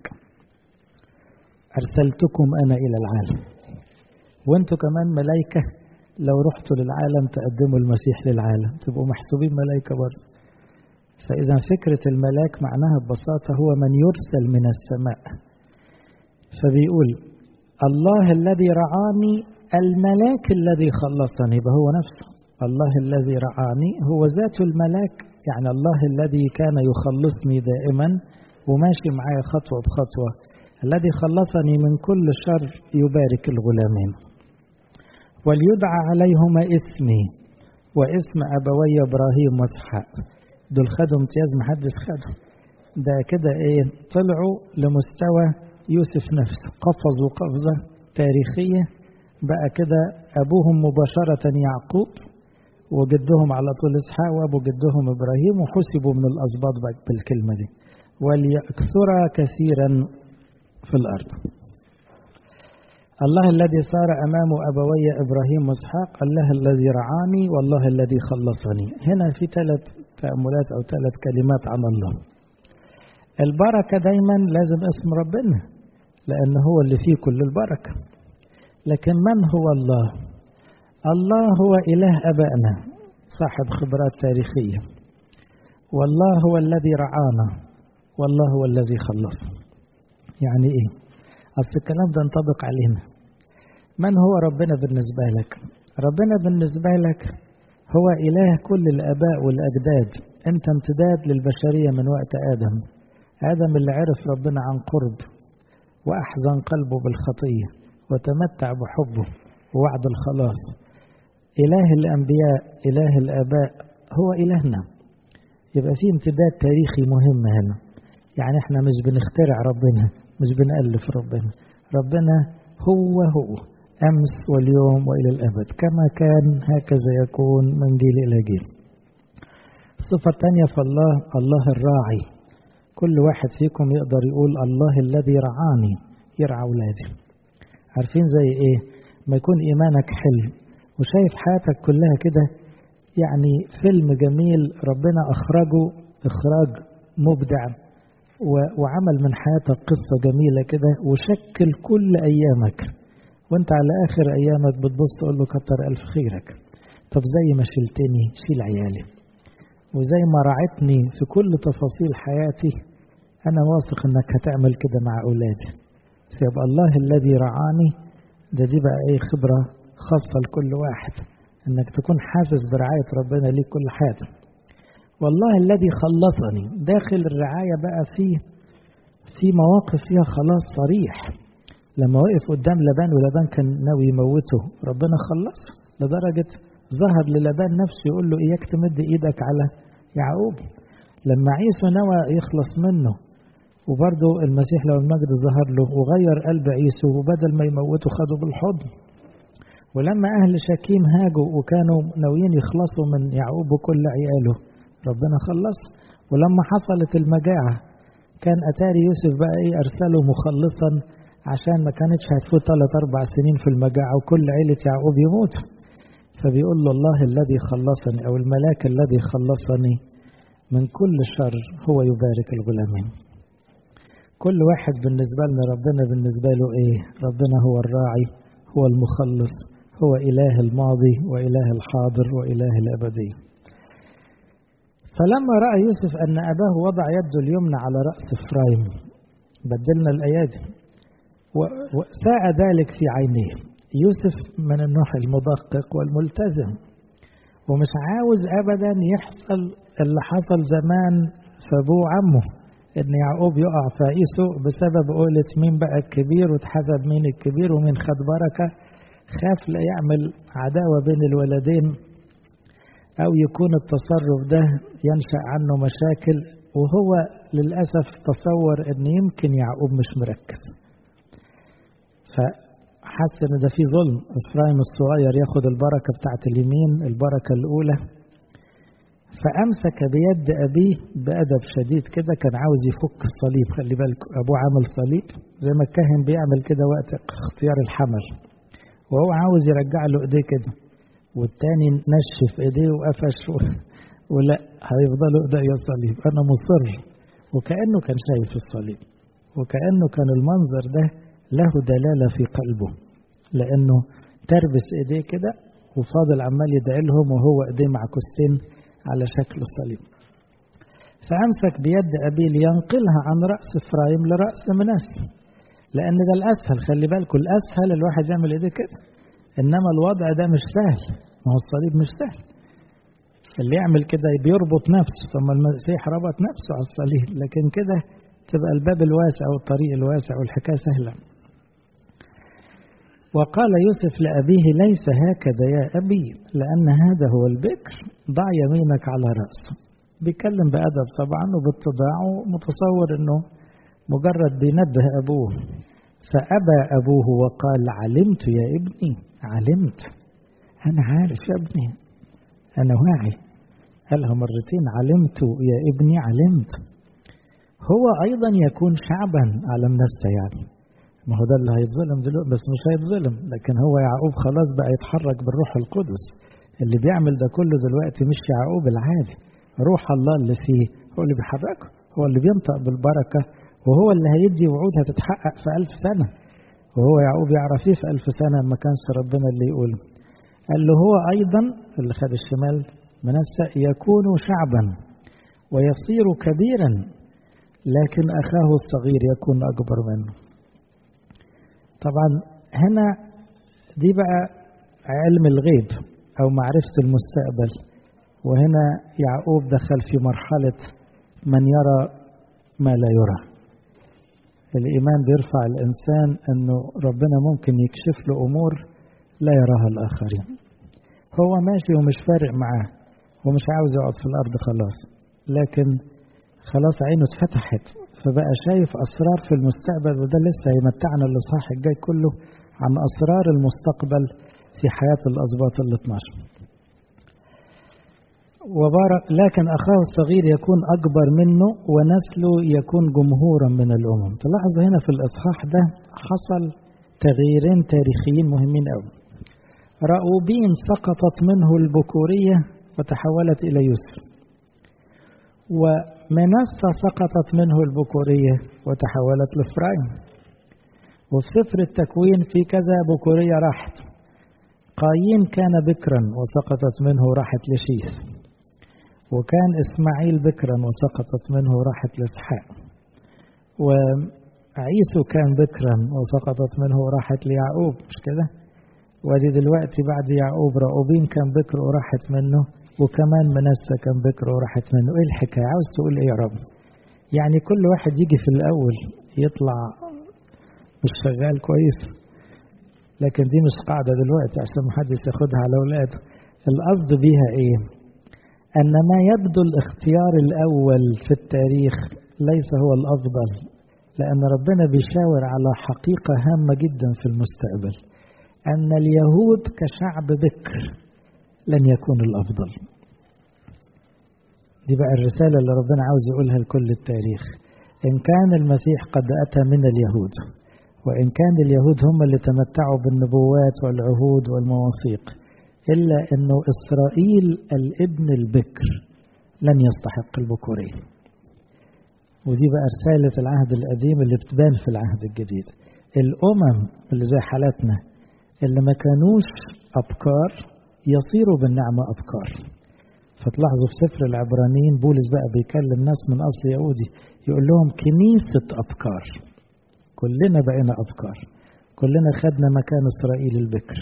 ارسلتكم انا الى العالم وانتوا كمان ملائكه لو رحتوا للعالم تقدموا المسيح للعالم تبقوا محسوبين ملائكه برضه فإذا فكرة الملاك معناها ببساطة هو من يرسل من السماء فبيقول الله الذي رعاني الملاك الذي خلصني يبقى هو نفسه الله الذي رعاني هو ذات الملاك يعني الله الذي كان يخلصني دائما وماشي معايا خطوة بخطوة الذي خلصني من كل شر يبارك الغلامين وليدعى عليهما اسمي واسم أبوي إبراهيم وإسحاق دول خدوا امتياز محدش خده ده كده ايه طلعوا لمستوى يوسف نفسه قفزوا قفزة تاريخية بقى كده أبوهم مباشرة يعقوب وجدهم على طول إسحاق وأبو جدهم إبراهيم وحسبوا من الأسباط بالكلمة دي وليكثر كثيرا في الأرض الله الذي صار أمام أبوي إبراهيم وإسحاق الله الذي رعاني والله الذي خلصني هنا في ثلاث تأملات أو ثلاث كلمات عن الله البركة دايما لازم اسم ربنا لأن هو اللي فيه كل البركة لكن من هو الله الله هو إله أبائنا صاحب خبرات تاريخية والله هو الذي رعانا والله هو الذي خلصنا يعني إيه أصل الكلام ده ينطبق علينا من هو ربنا بالنسبة لك ربنا بالنسبة لك هو إله كل الآباء والأجداد أنت امتداد للبشرية من وقت آدم آدم اللي عرف ربنا عن قرب وأحزن قلبه بالخطية وتمتع بحبه ووعد الخلاص إله الأنبياء إله الآباء هو إلهنا يبقى في امتداد تاريخي مهم هنا يعني احنا مش بنخترع ربنا مش بنألف ربنا ربنا هو هو أمس واليوم وإلى الأبد كما كان هكذا يكون من جيل إلى جيل الصفة الثانية فالله الله الراعي كل واحد فيكم يقدر يقول الله الذي رعاني يرعى أولادي عارفين زي إيه ما يكون إيمانك حلو وشايف حياتك كلها كده يعني فيلم جميل ربنا أخرجه إخراج مبدع وعمل من حياتك قصة جميلة كده وشكل كل أيامك وانت على آخر أيامك بتبص تقول له كتر ألف خيرك طب زي ما شلتني شيل عيالي وزي ما رعتني في كل تفاصيل حياتي أنا واثق إنك هتعمل كده مع أولادي فيبقى الله الذي رعاني ده دي بقى إيه خبرة خاصة لكل واحد إنك تكون حاسس برعاية ربنا ليك كل حاجة والله الذي خلصني داخل الرعاية بقى فيه في مواقف فيها خلاص صريح لما وقف قدام لبان ولبان كان ناوي يموته ربنا خلصه لدرجة ظهر للبان نفسه يقول له إياك تمد إيدك على يعقوب لما عيسو نوى يخلص منه وبرضه المسيح لو المجد ظهر له وغير قلب عيسو وبدل ما يموته خده بالحضن ولما أهل شكيم هاجوا وكانوا ناويين يخلصوا من يعقوب وكل عياله ربنا خلص ولما حصلت المجاعة كان أتاري يوسف بقى إيه أرسله مخلصا عشان ما كانتش هتفوت ثلاث أربع سنين في المجاعة وكل عيلة يعقوب يموت فبيقول له الله الذي خلصني أو الملاك الذي خلصني من كل شر هو يبارك الغلامين كل واحد بالنسبة لنا ربنا بالنسبة له إيه ربنا هو الراعي هو المخلص هو إله الماضي وإله الحاضر وإله الأبدي فلما رأى يوسف أن أباه وضع يده اليمنى على رأس إفرايم بدلنا الأيادي وساء ذلك في عينيه يوسف من النوع المدقق والملتزم ومش عاوز أبدا يحصل اللي حصل زمان في أبوه وعمه إن يعقوب يقع في عيسو بسبب قولة مين بقى الكبير واتحسب مين الكبير ومين خد بركة خاف لا يعمل عداوة بين الولدين أو يكون التصرف ده ينشأ عنه مشاكل وهو للأسف تصور أن يمكن يعقوب مش مركز فحس أن ده في ظلم إفرايم الصغير ياخد البركة بتاعت اليمين البركة الأولى فأمسك بيد أبيه بأدب شديد كده كان عاوز يفك الصليب خلي بالك أبوه عامل صليب زي ما الكاهن بيعمل كده وقت اختيار الحمل وهو عاوز يرجع له ايديه كده والتاني نشف ايديه وقفش ولا هيفضلوا ايديا صليب انا مصر وكانه كان شايف الصليب وكانه كان المنظر ده له دلاله في قلبه لانه تربس ايديه كده وفاضل عمال يدعي لهم وهو ايديه معكوستين على شكل الصليب فامسك بيد ابيه لينقلها عن راس افرايم لراس مناس لان ده الاسهل خلي بالكم الاسهل الواحد يعمل ايديه كده انما الوضع ده مش سهل ما هو الصليب مش سهل اللي يعمل كده بيربط نفسه ثم المسيح ربط نفسه على الصليب لكن كده تبقى الباب الواسع والطريق الواسع والحكايه سهله وقال يوسف لأبيه ليس هكذا يا أبي لأن هذا هو البكر ضع يمينك على رأسه بيتكلم بأدب طبعا وباتضاع ومتصور أنه مجرد بينبه أبوه فأبى أبوه وقال علمت يا ابني علمت أنا عارف يا ابني أنا واعي قالها مرتين علمت يا ابني علمت هو أيضا يكون شعبا على نفسه يعني ما هو ده اللي هيتظلم دلوقتي بس مش هيتظلم لكن هو يعقوب خلاص بقى يتحرك بالروح القدس اللي بيعمل ده كله دلوقتي مش يعقوب العادي روح الله اللي فيه هو اللي بيحركه هو اللي بينطق بالبركة وهو اللي هيدي وعود هتتحقق في ألف سنة وهو يعقوب يعرف ايه في ألف سنة ما كانش ربنا اللي يقول قال له هو أيضا اللي خد الشمال منسى يكون شعبا ويصير كبيرا لكن أخاه الصغير يكون أكبر منه طبعا هنا دي بقى علم الغيب أو معرفة المستقبل وهنا يعقوب دخل في مرحلة من يرى ما لا يرى الإيمان بيرفع الإنسان أنه ربنا ممكن يكشف له أمور لا يراها الآخرين هو ماشي ومش فارق معاه ومش عاوز يقعد في الأرض خلاص لكن خلاص عينه اتفتحت فبقى شايف أسرار في المستقبل وده لسه هيمتعنا الإصحاح الجاي كله عن أسرار المستقبل في حياة الأسباط ال 12 وبارك لكن أخاه الصغير يكون أكبر منه ونسله يكون جمهورا من الأمم تلاحظوا هنا في الإصحاح ده حصل تغييرين تاريخيين مهمين أوي رأوبين سقطت منه البكورية وتحولت إلى يوسف ومنسى سقطت منه البكورية وتحولت لفرايم وفي سفر التكوين في كذا بكورية راحت قايين كان بكرا وسقطت منه راحت لشيث وكان إسماعيل بكرا وسقطت منه راحت لإسحاق وعيسو كان بكرا وسقطت منه راحت ليعقوب مش كده ودي دلوقتي بعد يعقوب رأوبين كان بكر وراحت منه وكمان منسى كان بكر وراحت منه ايه الحكاية عاوز تقول ايه يا رب يعني كل واحد يجي في الأول يطلع مش شغال كويس لكن دي مش قاعدة دلوقتي عشان محدش ياخدها على أولاده القصد بيها ايه أن ما يبدو الاختيار الأول في التاريخ ليس هو الأفضل لأن ربنا بيشاور على حقيقة هامة جدا في المستقبل أن اليهود كشعب بكر لن يكون الأفضل دي بقى الرسالة اللي ربنا عاوز يقولها لكل التاريخ إن كان المسيح قد أتى من اليهود وإن كان اليهود هم اللي تمتعوا بالنبوات والعهود والمواثيق إلا أنه إسرائيل الابن البكر لن يستحق البكورية ودي بقى رسالة العهد القديم اللي بتبان في العهد الجديد الأمم اللي زي حالتنا اللي ما كانوش أبكار يصيروا بالنعمة أبكار فتلاحظوا في سفر العبرانيين بولس بقى بيكلم ناس من أصل يهودي يقول لهم كنيسة أبكار كلنا بقينا أبكار كلنا خدنا مكان إسرائيل البكر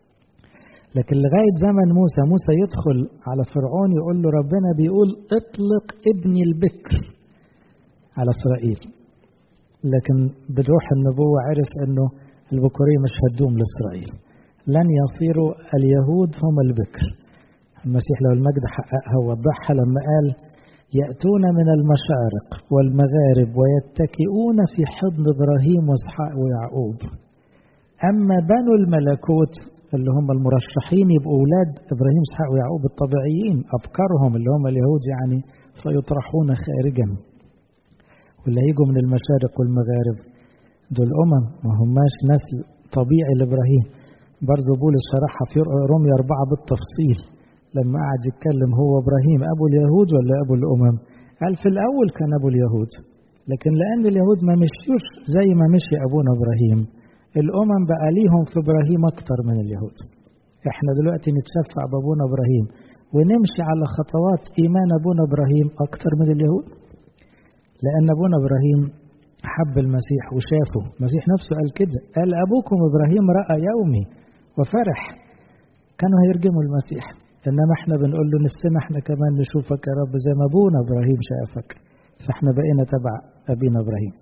لكن لغاية زمن موسى موسى يدخل على فرعون يقول له ربنا بيقول اطلق ابني البكر على إسرائيل لكن بروح النبوة عرف أنه البكورية مش هتدوم لإسرائيل لن يصيروا اليهود هم البكر المسيح له المجد حققها ووضحها لما قال يأتون من المشارق والمغارب ويتكئون في حضن إبراهيم وإسحاق ويعقوب أما بنو الملكوت اللي هم المرشحين يبقوا أولاد إبراهيم إسحاق ويعقوب الطبيعيين أبكارهم اللي هم اليهود يعني فيطرحون خارجا واللي هيجوا من المشارق والمغارب دول أمم ما هماش نسل طبيعي لإبراهيم برضه بولس شرحها في روميا أربعة بالتفصيل لما قعد يتكلم هو إبراهيم أبو اليهود ولا أبو الأمم قال في الأول كان أبو اليهود لكن لأن اليهود ما مشيوش زي ما مشي أبونا إبراهيم الأمم بقى ليهم في إبراهيم أكتر من اليهود إحنا دلوقتي نتشفع بأبونا إبراهيم ونمشي على خطوات إيمان أبونا إبراهيم أكتر من اليهود لأن أبونا إبراهيم حب المسيح وشافه المسيح نفسه قال كده قال أبوكم إبراهيم رأى يومي وفرح كانوا هيرجموا المسيح إنما إحنا بنقول له نفسنا إحنا كمان نشوفك يا رب زي ما أبونا إبراهيم شافك فإحنا بقينا تبع أبينا إبراهيم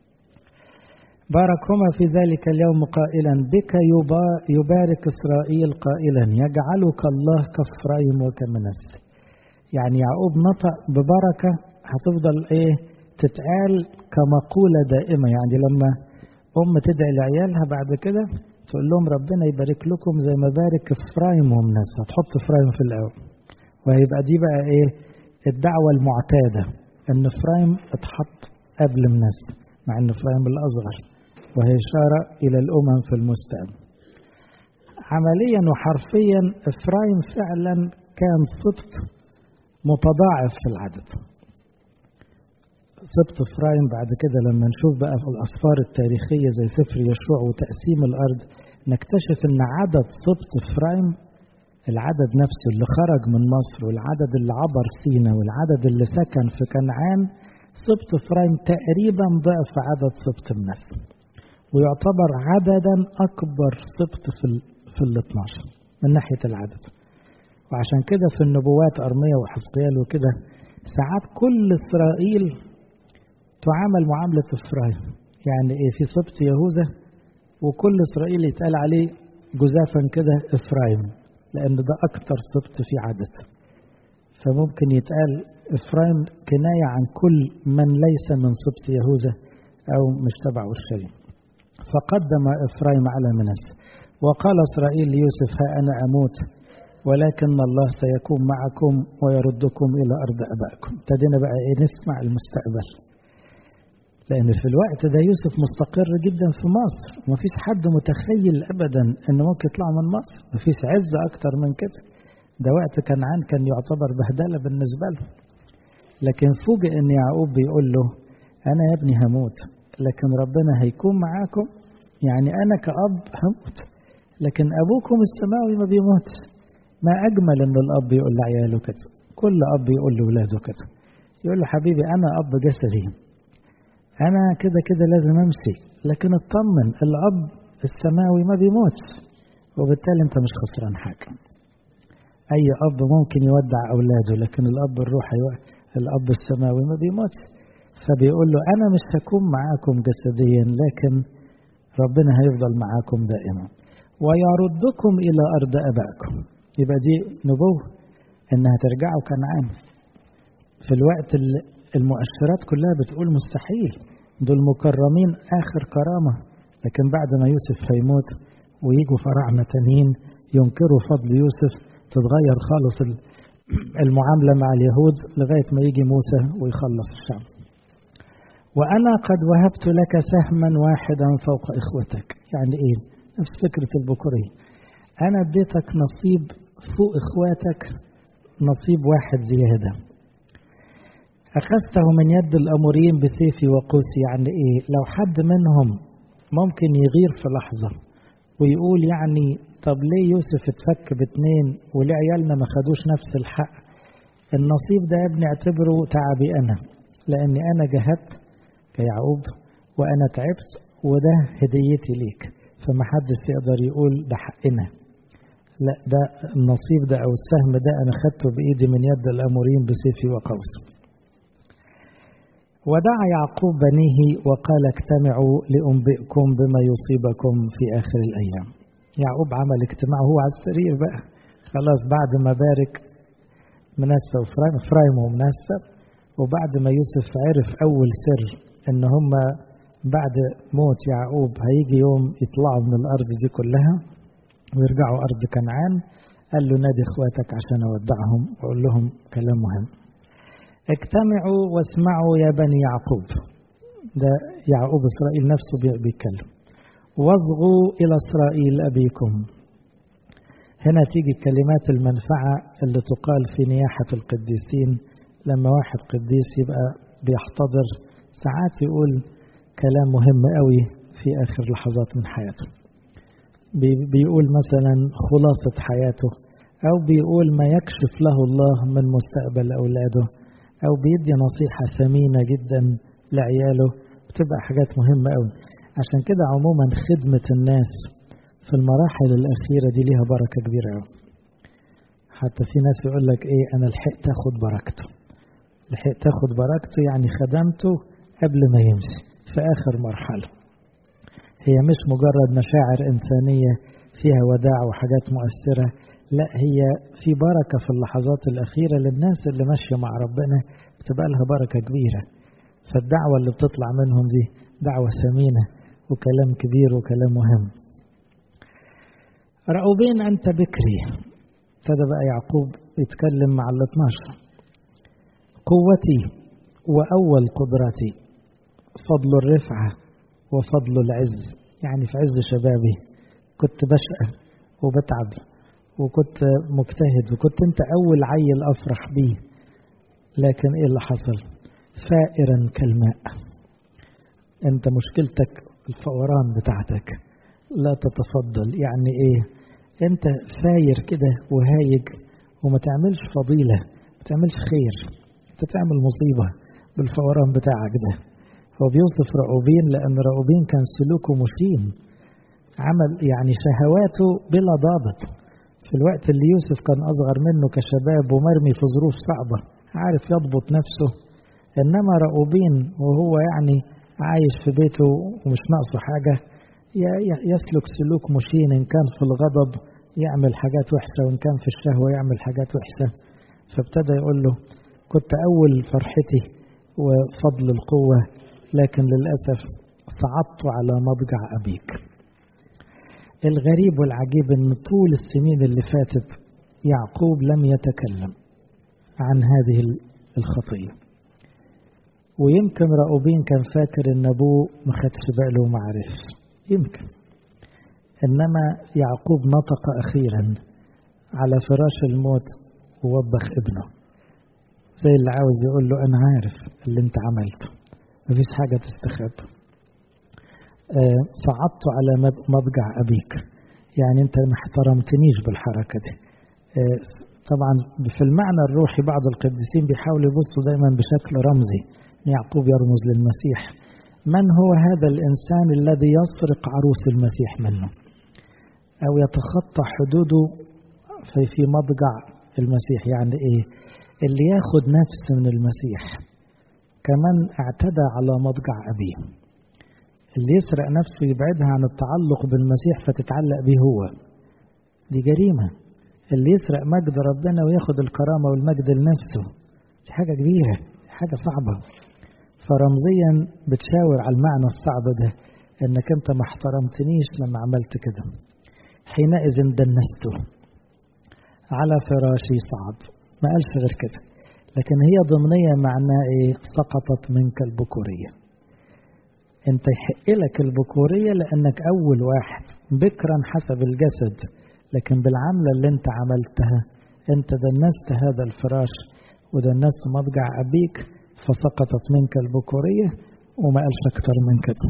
باركهما في ذلك اليوم قائلا بك يبارك إسرائيل قائلا يجعلك الله كفريم وكمنس يعني يعقوب نطق ببركة هتفضل إيه تتقال كمقولة دائمة يعني لما أم تدعي لعيالها بعد كده تقول لهم ربنا يبارك لكم زي ما بارك إفرايم ومنس هتحط إفرايم في الأول وهيبقى دي بقى إيه الدعوة المعتادة إن إفرايم اتحط قبل منس مع إن إفرايم الأصغر وهي إشارة إلى الأمم في المستقبل عمليا وحرفيا إفرايم فعلا كان سبط متضاعف في العدد سبط إفرايم بعد كده لما نشوف بقى في الأسفار التاريخية زي سفر يشوع وتقسيم الأرض نكتشف إن عدد سبط إفرايم العدد نفسه اللي خرج من مصر والعدد اللي عبر سينا والعدد اللي سكن في كنعان سبط إفرايم تقريبا ضعف عدد سبط النسل ويعتبر عددا أكبر سبط في ال في ال 12 من ناحية العدد وعشان كده في النبوات أرمية وحزقيال وكده ساعات كل إسرائيل تعامل معاملة إفرايم يعني إيه في سبط يهوذا وكل إسرائيل يتقال عليه جزافا كده إفرايم لأن ده أكتر سبط في عدد فممكن يتقال إفرايم كناية عن كل من ليس من سبط يهوذا أو مش تبع الشريم فقدم إفرايم على منس وقال إسرائيل ليوسف ها أنا أموت ولكن الله سيكون معكم ويردكم إلى أرض أبائكم ابتدينا بقى إيه نسمع المستقبل لأن في الوقت ده يوسف مستقر جدا في مصر ومفيش حد متخيل أبدا أنه ممكن يطلع من مصر مفيش عزة أكتر من كده ده وقت كنعان كان يعتبر بهدلة بالنسبة له لكن فوجئ أن يعقوب بيقول له أنا يا ابني هموت لكن ربنا هيكون معاكم يعني أنا كأب هموت لكن أبوكم السماوي ما بيموتش ما أجمل أن الأب يقول لعياله كده كل أب يقول لأولاده كده يقول له حبيبي أنا أب جسدي أنا كده كده لازم أمشي لكن اطمن الأب السماوي ما بيموتش وبالتالي أنت مش خسران حاجة أي أب ممكن يودع أولاده لكن الأب الروحي الأب السماوي ما بيموتش فبيقول له أنا مش هكون معاكم جسديا لكن ربنا هيفضل معاكم دائما ويردكم إلى أرض أبائكم يبقى دي نبوة إنها ترجعوا كنعان في الوقت اللي المؤشرات كلها بتقول مستحيل دول مكرمين آخر كرامة لكن بعد ما يوسف هيموت ويجوا فراعنة تانيين ينكروا فضل يوسف تتغير خالص المعاملة مع اليهود لغاية ما يجي موسى ويخلص الشعب وأنا قد وهبت لك سهما واحدا فوق إخوتك يعني إيه نفس فكرة البكورية أنا اديتك نصيب فوق إخواتك نصيب واحد زيادة أخذته من يد الأموريين بسيفي وقوسي يعني إيه لو حد منهم ممكن يغير في لحظة ويقول يعني طب ليه يوسف اتفك باتنين وليه عيالنا ما خدوش نفس الحق النصيب ده يا ابني اعتبره تعبي أنا لأني أنا جهدت كيعقوب وأنا تعبت وده هديتي ليك فما حدش يقدر يقول ده حقنا لا ده النصيب ده أو السهم ده أنا خدته بإيدي من يد الأمورين بسيفي وقوسي ودعا يعقوب بنيه وقال اجتمعوا لأنبئكم بما يصيبكم في آخر الأيام يعقوب عمل اجتماع هو على السرير بقى خلاص بعد ما بارك منسى وفرايم ومنسى وبعد ما يوسف عرف أول سر إن هم بعد موت يعقوب هيجي يوم يطلعوا من الأرض دي كلها ويرجعوا أرض كنعان قال له نادي إخواتك عشان أودعهم وأقول لهم كلام مهم اجتمعوا واسمعوا يا بني يعقوب ده يعقوب إسرائيل نفسه بيتكلم واصغوا إلى إسرائيل أبيكم هنا تيجي كلمات المنفعة اللي تقال في نياحة القديسين لما واحد قديس يبقى بيحتضر ساعات يقول كلام مهم قوي في آخر لحظات من حياته بيقول مثلا خلاصة حياته أو بيقول ما يكشف له الله من مستقبل أولاده أو بيدي نصيحة ثمينة جدا لعياله بتبقى حاجات مهمة قوي عشان كده عموما خدمة الناس في المراحل الأخيرة دي ليها بركة كبيرة قوي حتى في ناس يقول لك إيه أنا لحقت أخد بركته لحقت أخد بركته يعني خدمته قبل ما يمشي في آخر مرحلة هي مش مجرد مشاعر إنسانية فيها وداع وحاجات مؤثرة لا هي في بركة في اللحظات الأخيرة للناس اللي ماشية مع ربنا بتبقى لها بركة كبيرة فالدعوة اللي بتطلع منهم دي دعوة ثمينة وكلام كبير وكلام مهم رأوبين أنت بكري ابتدى بقى يعقوب يتكلم مع ال 12 قوتي وأول قدرتي فضل الرفعة وفضل العز يعني في عز شبابي كنت بشقى وبتعب وكنت مجتهد وكنت انت أول عيل أفرح بيه لكن ايه اللي حصل فائرا كالماء انت مشكلتك الفوران بتاعتك لا تتفضل يعني ايه انت فاير كده وهايج وما تعملش فضيلة ما تعملش خير انت تعمل مصيبة بالفوران بتاعك ده هو بيوصف رأوبين لأن رأوبين كان سلوكه مشين عمل يعني شهواته بلا ضابط في الوقت اللي يوسف كان أصغر منه كشباب ومرمي في ظروف صعبة عارف يضبط نفسه إنما رأوبين وهو يعني عايش في بيته ومش ناقصه حاجة يسلك سلوك مشين إن كان في الغضب يعمل حاجات وحشة وإن كان في الشهوة يعمل حاجات وحشة فابتدى يقول له كنت أول فرحتي وفضل القوة لكن للأسف صعدت على مضجع أبيك الغريب والعجيب أن طول السنين اللي فاتت يعقوب لم يتكلم عن هذه الخطية ويمكن رأوبين كان فاكر ان ابوه ما خدش باله وما عرفش يمكن انما يعقوب نطق اخيرا على فراش الموت ووبخ ابنه زي اللي عاوز يقول له انا عارف اللي انت عملته مفيش حاجة تستخبى آه صعدت على مضجع ابيك يعني انت ما احترمتنيش بالحركة دي آه طبعا في المعنى الروحي بعض القديسين بيحاولوا يبصوا دايما بشكل رمزي يعقوب يرمز للمسيح من هو هذا الإنسان الذي يسرق عروس المسيح منه أو يتخطى حدوده في, في مضجع المسيح يعني إيه اللي ياخد نفس من المسيح كمان اعتدى على مضجع أبيه اللي يسرق نفسه يبعدها عن التعلق بالمسيح فتتعلق به هو دي جريمة اللي يسرق مجد ربنا وياخد الكرامة والمجد لنفسه دي حاجة كبيرة حاجة صعبة فرمزيا بتشاور على المعنى الصعب ده انك انت ما احترمتنيش لما عملت كده حينئذ دنسته على فراشي صعد ما قالش غير كده لكن هي ضمنية معناه ايه سقطت منك البكورية انت يحق لك البكورية لانك اول واحد بكرا حسب الجسد لكن بالعملة اللي انت عملتها انت دنست هذا الفراش ودنست مضجع ابيك فسقطت منك البكورية وما قالش اكتر من كده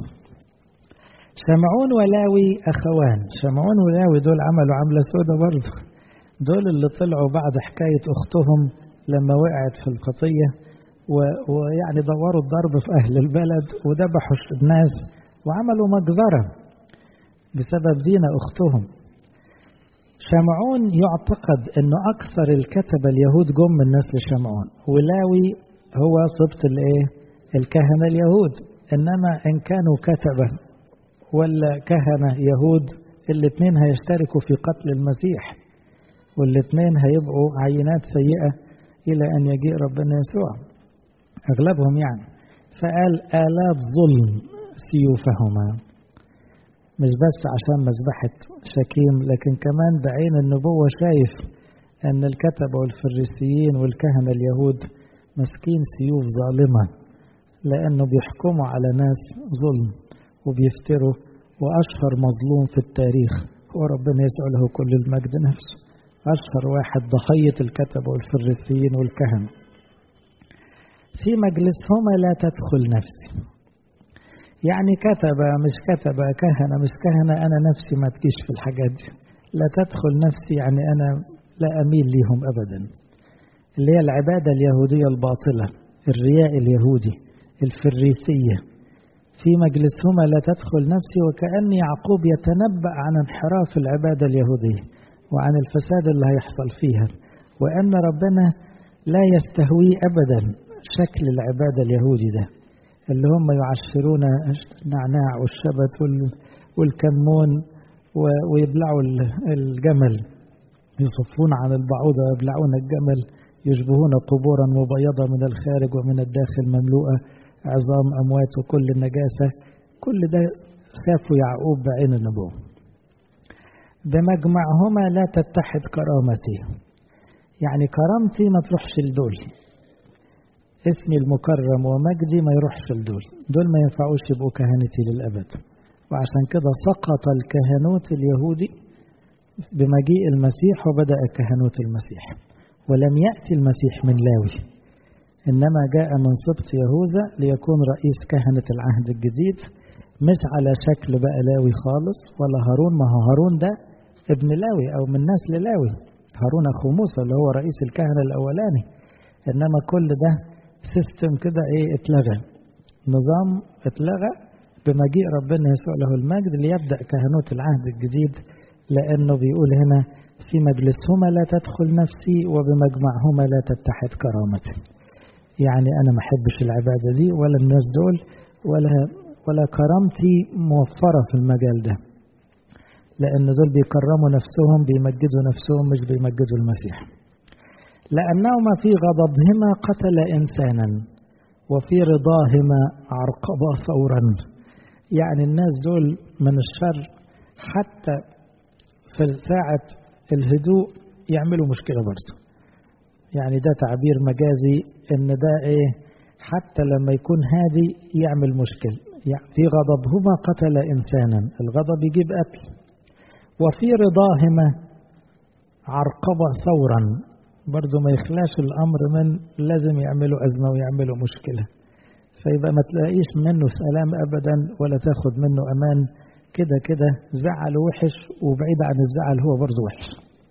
شمعون ولاوي اخوان شمعون ولاوي دول عملوا عملة سودة برضه دول اللي طلعوا بعد حكاية اختهم لما وقعت في الخطية ويعني دوروا الضرب في أهل البلد وذبحوا الناس وعملوا مجزرة بسبب دين أختهم شمعون يعتقد أنه أكثر الكتبة اليهود جم من نسل شمعون ولاوي هو سبط الايه الكهنة اليهود إنما إن كانوا كتبة ولا كهنة يهود الاثنين هيشتركوا في قتل المسيح والاثنين هيبقوا عينات سيئة إلى أن يجيء ربنا يسوع أغلبهم يعني فقال آلاف ظلم سيوفهما مش بس عشان مذبحة شكيم لكن كمان بعين النبوة شايف أن الكتبة والفريسيين والكهنة اليهود مسكين سيوف ظالمة لأنه بيحكموا على ناس ظلم وبيفتروا وأشهر مظلوم في التاريخ هو ربنا يسوع له كل المجد نفسه أشهر واحد ضحية الكتبة والفريسيين والكهنة في مجلسهما لا تدخل نفسي يعني كتبة مش كتبة كهنة مش كهنة أنا نفسي ما تجيش في الحاجات دي لا تدخل نفسي يعني أنا لا أميل ليهم أبدا اللي هي العبادة اليهودية الباطلة الرياء اليهودي الفريسية في مجلسهما لا تدخل نفسي وكأن يعقوب يتنبأ عن انحراف العبادة اليهودية وعن الفساد اللي هيحصل فيها وأن ربنا لا يستهوي أبدا شكل العبادة اليهودي ده اللي هم يعشرون النعناع والشبت والكمون ويبلعوا الجمل يصفون عن البعوضة ويبلعون الجمل يشبهون قبورا مبيضة من الخارج ومن الداخل مملوءة عظام أموات وكل النجاسة كل ده شافوا يعقوب بعين النبوة بمجمعهما لا تتحد كرامتي يعني كرامتي ما تروحش لدول اسمي المكرم ومجدي ما يروحش لدول دول ما ينفعوش يبقوا كهنتي للأبد وعشان كده سقط الكهنوت اليهودي بمجيء المسيح وبدأ كهنوت المسيح ولم يأتي المسيح من لاوي إنما جاء من سبط يهوذا ليكون رئيس كهنة العهد الجديد مش على شكل بقى لاوي خالص ولا هارون ما هو هارون ده ابن لاوي أو من نسل لاوي هارون أخو موسى اللي هو رئيس الكهنة الأولاني إنما كل ده سيستم كده إيه اتلغى نظام اتلغى بمجيء ربنا يسوع له المجد ليبدأ كهنوت العهد الجديد لأنه بيقول هنا في مجلسهما لا تدخل نفسي وبمجمعهما لا تتحد كرامتي يعني أنا ما أحبش العبادة دي ولا الناس دول ولا ولا كرامتي موفرة في المجال ده لأن دول بيكرموا نفسهم بيمجدوا نفسهم مش بيمجدوا المسيح لأنهما في غضبهما قتل إنسانا وفي رضاهما عرقبا ثورا يعني الناس دول من الشر حتى في ساعة الهدوء يعملوا مشكلة برضه يعني ده تعبير مجازي ان ده ايه حتى لما يكون هادي يعمل مشكلة يعني في غضبهما قتل انسانا الغضب يجيب قتل وفي رضاهما عرقب ثورا برضه ما يخلاش الامر من لازم يعملوا ازمه ويعملوا مشكله فيبقى ما تلاقيش منه سلام ابدا ولا تاخد منه امان كده كده زعل وحش وبعيد عن الزعل هو برضه وحش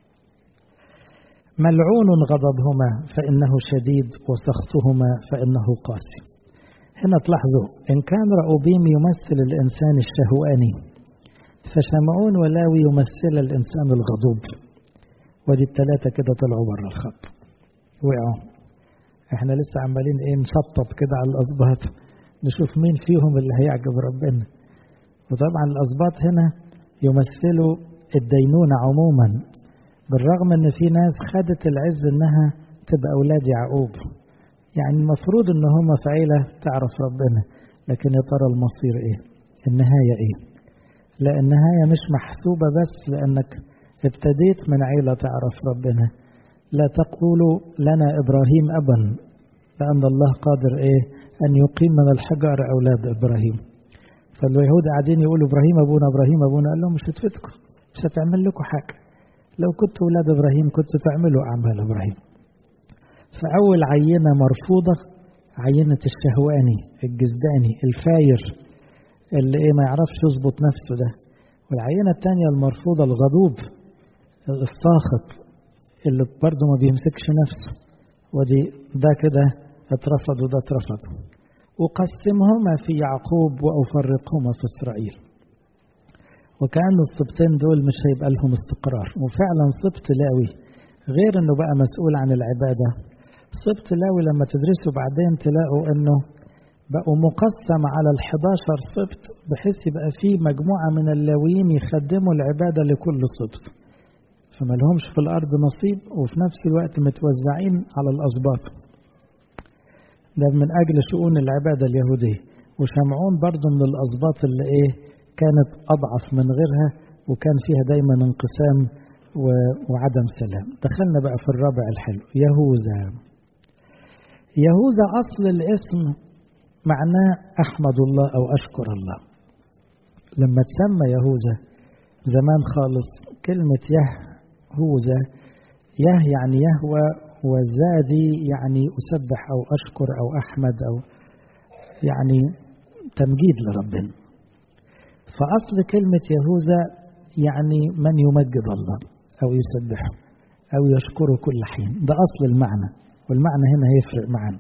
ملعون غضبهما فإنه شديد وسخطهما فإنه قاسي هنا تلاحظوا إن كان رأوبيم يمثل الإنسان الشهواني فشمعون ولاوي يمثل الإنسان الغضوب ودي التلاتة كده طلعوا بره الخط وقعوا احنا لسه عمالين ايه نشطب كده على الأسباط نشوف مين فيهم اللي هيعجب ربنا وطبعا الأسباط هنا يمثلوا الدينونة عموما بالرغم ان في ناس خدت العز انها تبقى اولاد يعقوب يعني المفروض ان هم في عيلة تعرف ربنا لكن يا ترى المصير ايه النهاية ايه لا النهاية مش محسوبة بس لانك ابتديت من عيلة تعرف ربنا لا تقولوا لنا ابراهيم ابا لان الله قادر ايه ان يقيم من الحجر اولاد ابراهيم فاليهود قاعدين يقولوا ابراهيم ابونا ابراهيم ابونا قال لهم مش هتفيدكم مش هتعمل لكم حاجه لو كنتوا اولاد ابراهيم كنتوا تعملوا اعمال ابراهيم فاول عينه مرفوضه عينه الشهواني الجزداني الفاير اللي ايه ما يعرفش يظبط نفسه ده والعينه الثانيه المرفوضه الغضوب الساخط اللي برضه ما بيمسكش نفسه ودي ده كده اترفض وده اترفض أقسمهما في يعقوب وأفرقهما في إسرائيل وكأن السبطين دول مش هيبقى لهم استقرار وفعلا سبط لاوي غير انه بقى مسؤول عن العبادة سبط لاوي لما تدرسوا بعدين تلاقوا انه بقوا مقسم على ال11 سبط بحيث يبقى فيه مجموعة من اللاويين يخدموا العبادة لكل سبط فما لهمش في الأرض نصيب وفي نفس الوقت متوزعين على الأسباط ده من أجل شؤون العبادة اليهودية وشمعون برضه من الأسباط اللي إيه كانت أضعف من غيرها وكان فيها دايما انقسام وعدم سلام دخلنا بقى في الرابع الحلو يهوذا يهوذا أصل الاسم معناه أحمد الله أو أشكر الله لما تسمى يهوذا زمان خالص كلمة يهوذا يه يعني يهوى وزادي يعني أسبح أو أشكر أو أحمد أو يعني تمجيد لربنا فأصل كلمة يهوذا يعني من يمجد الله أو يسبحه أو يشكره كل حين ده أصل المعنى والمعنى هنا هيفرق معنا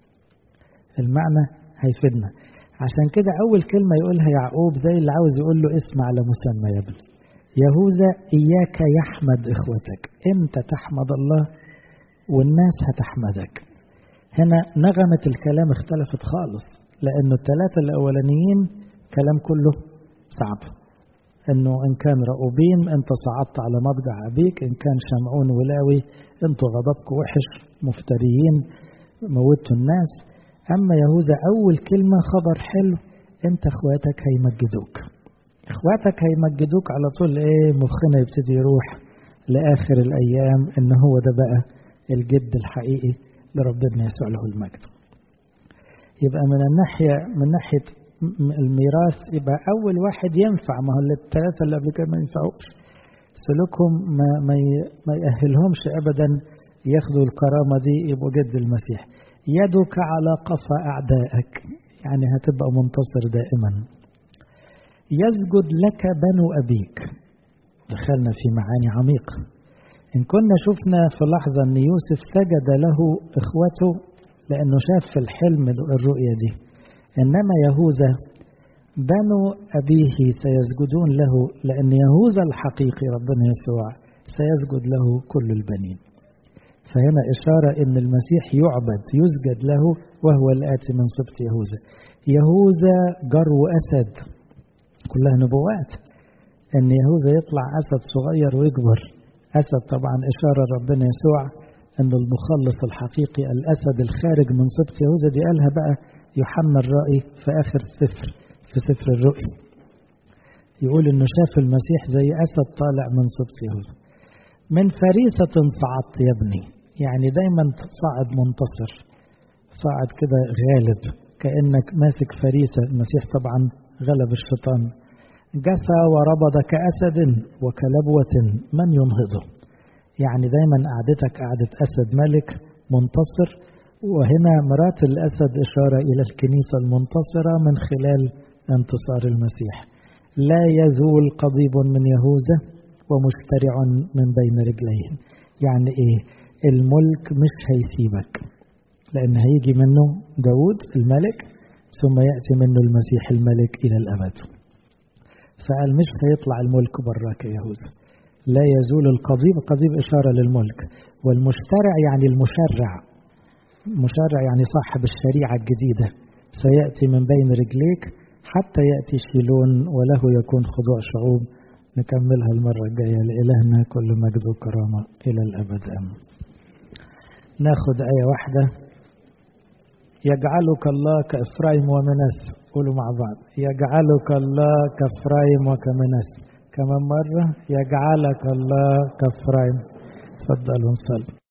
المعنى هيفيدنا عشان كده أول كلمة يقولها يعقوب زي اللي عاوز يقول له اسم على مسمى يا ابني يهوذا إياك يحمد إخوتك إمتى تحمد الله والناس هتحمدك هنا نغمة الكلام اختلفت خالص لأنه الثلاثة الأولانيين كلام كله صعب انه ان كان رؤوبين انت صعدت على مضجع ابيك ان كان شمعون ولاوي انتوا غضبكم وحش مفتريين موتوا الناس اما يهوذا اول كلمة خبر حلو انت اخواتك هيمجدوك اخواتك هيمجدوك على طول ايه مخنا يبتدي يروح لاخر الايام ان هو ده بقى الجد الحقيقي لربنا يسوع له المجد يبقى من الناحية من ناحية الميراث يبقى أول واحد ينفع ما هو الثلاثة اللي قبل كده ما ينفعوش سلوكهم ما, ما, ما يأهلهمش أبدا ياخدوا الكرامة دي يبقوا جد المسيح يدك على قفا أعدائك يعني هتبقى منتصر دائما يسجد لك بنو أبيك دخلنا في معاني عميقة إن كنا شفنا في لحظة أن يوسف سجد له إخوته لأنه شاف في الحلم الرؤية دي إنما يهوذا بنو أبيه سيسجدون له لأن يهوذا الحقيقي ربنا يسوع سيسجد له كل البنين فهنا إشارة إن المسيح يعبد يسجد له وهو الآتي من سبط يهوذا يهوذا جرو أسد كلها نبوات إن يهوذا يطلع أسد صغير ويكبر أسد طبعا إشارة ربنا يسوع أن المخلص الحقيقي الأسد الخارج من سبط يهوذا دي قالها بقى يوحنا الرائي في آخر السفر في سفر الرؤيا يقول إنه شاف المسيح زي أسد طالع من سبط يهوذا من فريسة صعدت يا ابني يعني دايما تصعد منتصر صعد كده غالب كأنك ماسك فريسة المسيح طبعا غلب الشيطان جثى وربض كأسد وكلبوة من ينهضه يعني دايما قعدتك قعدة أسد ملك منتصر وهنا مرات الأسد إشارة إلى الكنيسة المنتصرة من خلال انتصار المسيح لا يزول قضيب من يهوذا ومشترع من بين رجليه يعني إيه الملك مش هيسيبك لأن هيجي منه داود الملك ثم يأتي منه المسيح الملك إلى الأبد فقال مش هيطلع الملك براك يا يهوذا لا يزول القضيب قضيب إشارة للملك والمشترع يعني المشرع مشرع يعني صاحب الشريعة الجديدة سيأتي من بين رجليك حتى يأتي شيلون وله يكون خضوع شعوب نكملها المرة الجاية لإلهنا كل مجد وكرامة إلى الأبد أمين ناخد آية واحدة يجعلك الله كإفرايم ومنس قولوا مع بعض يجعلك الله كإفرايم وكمنس كمان مرة يجعلك الله كإفرايم تفضلوا نصلي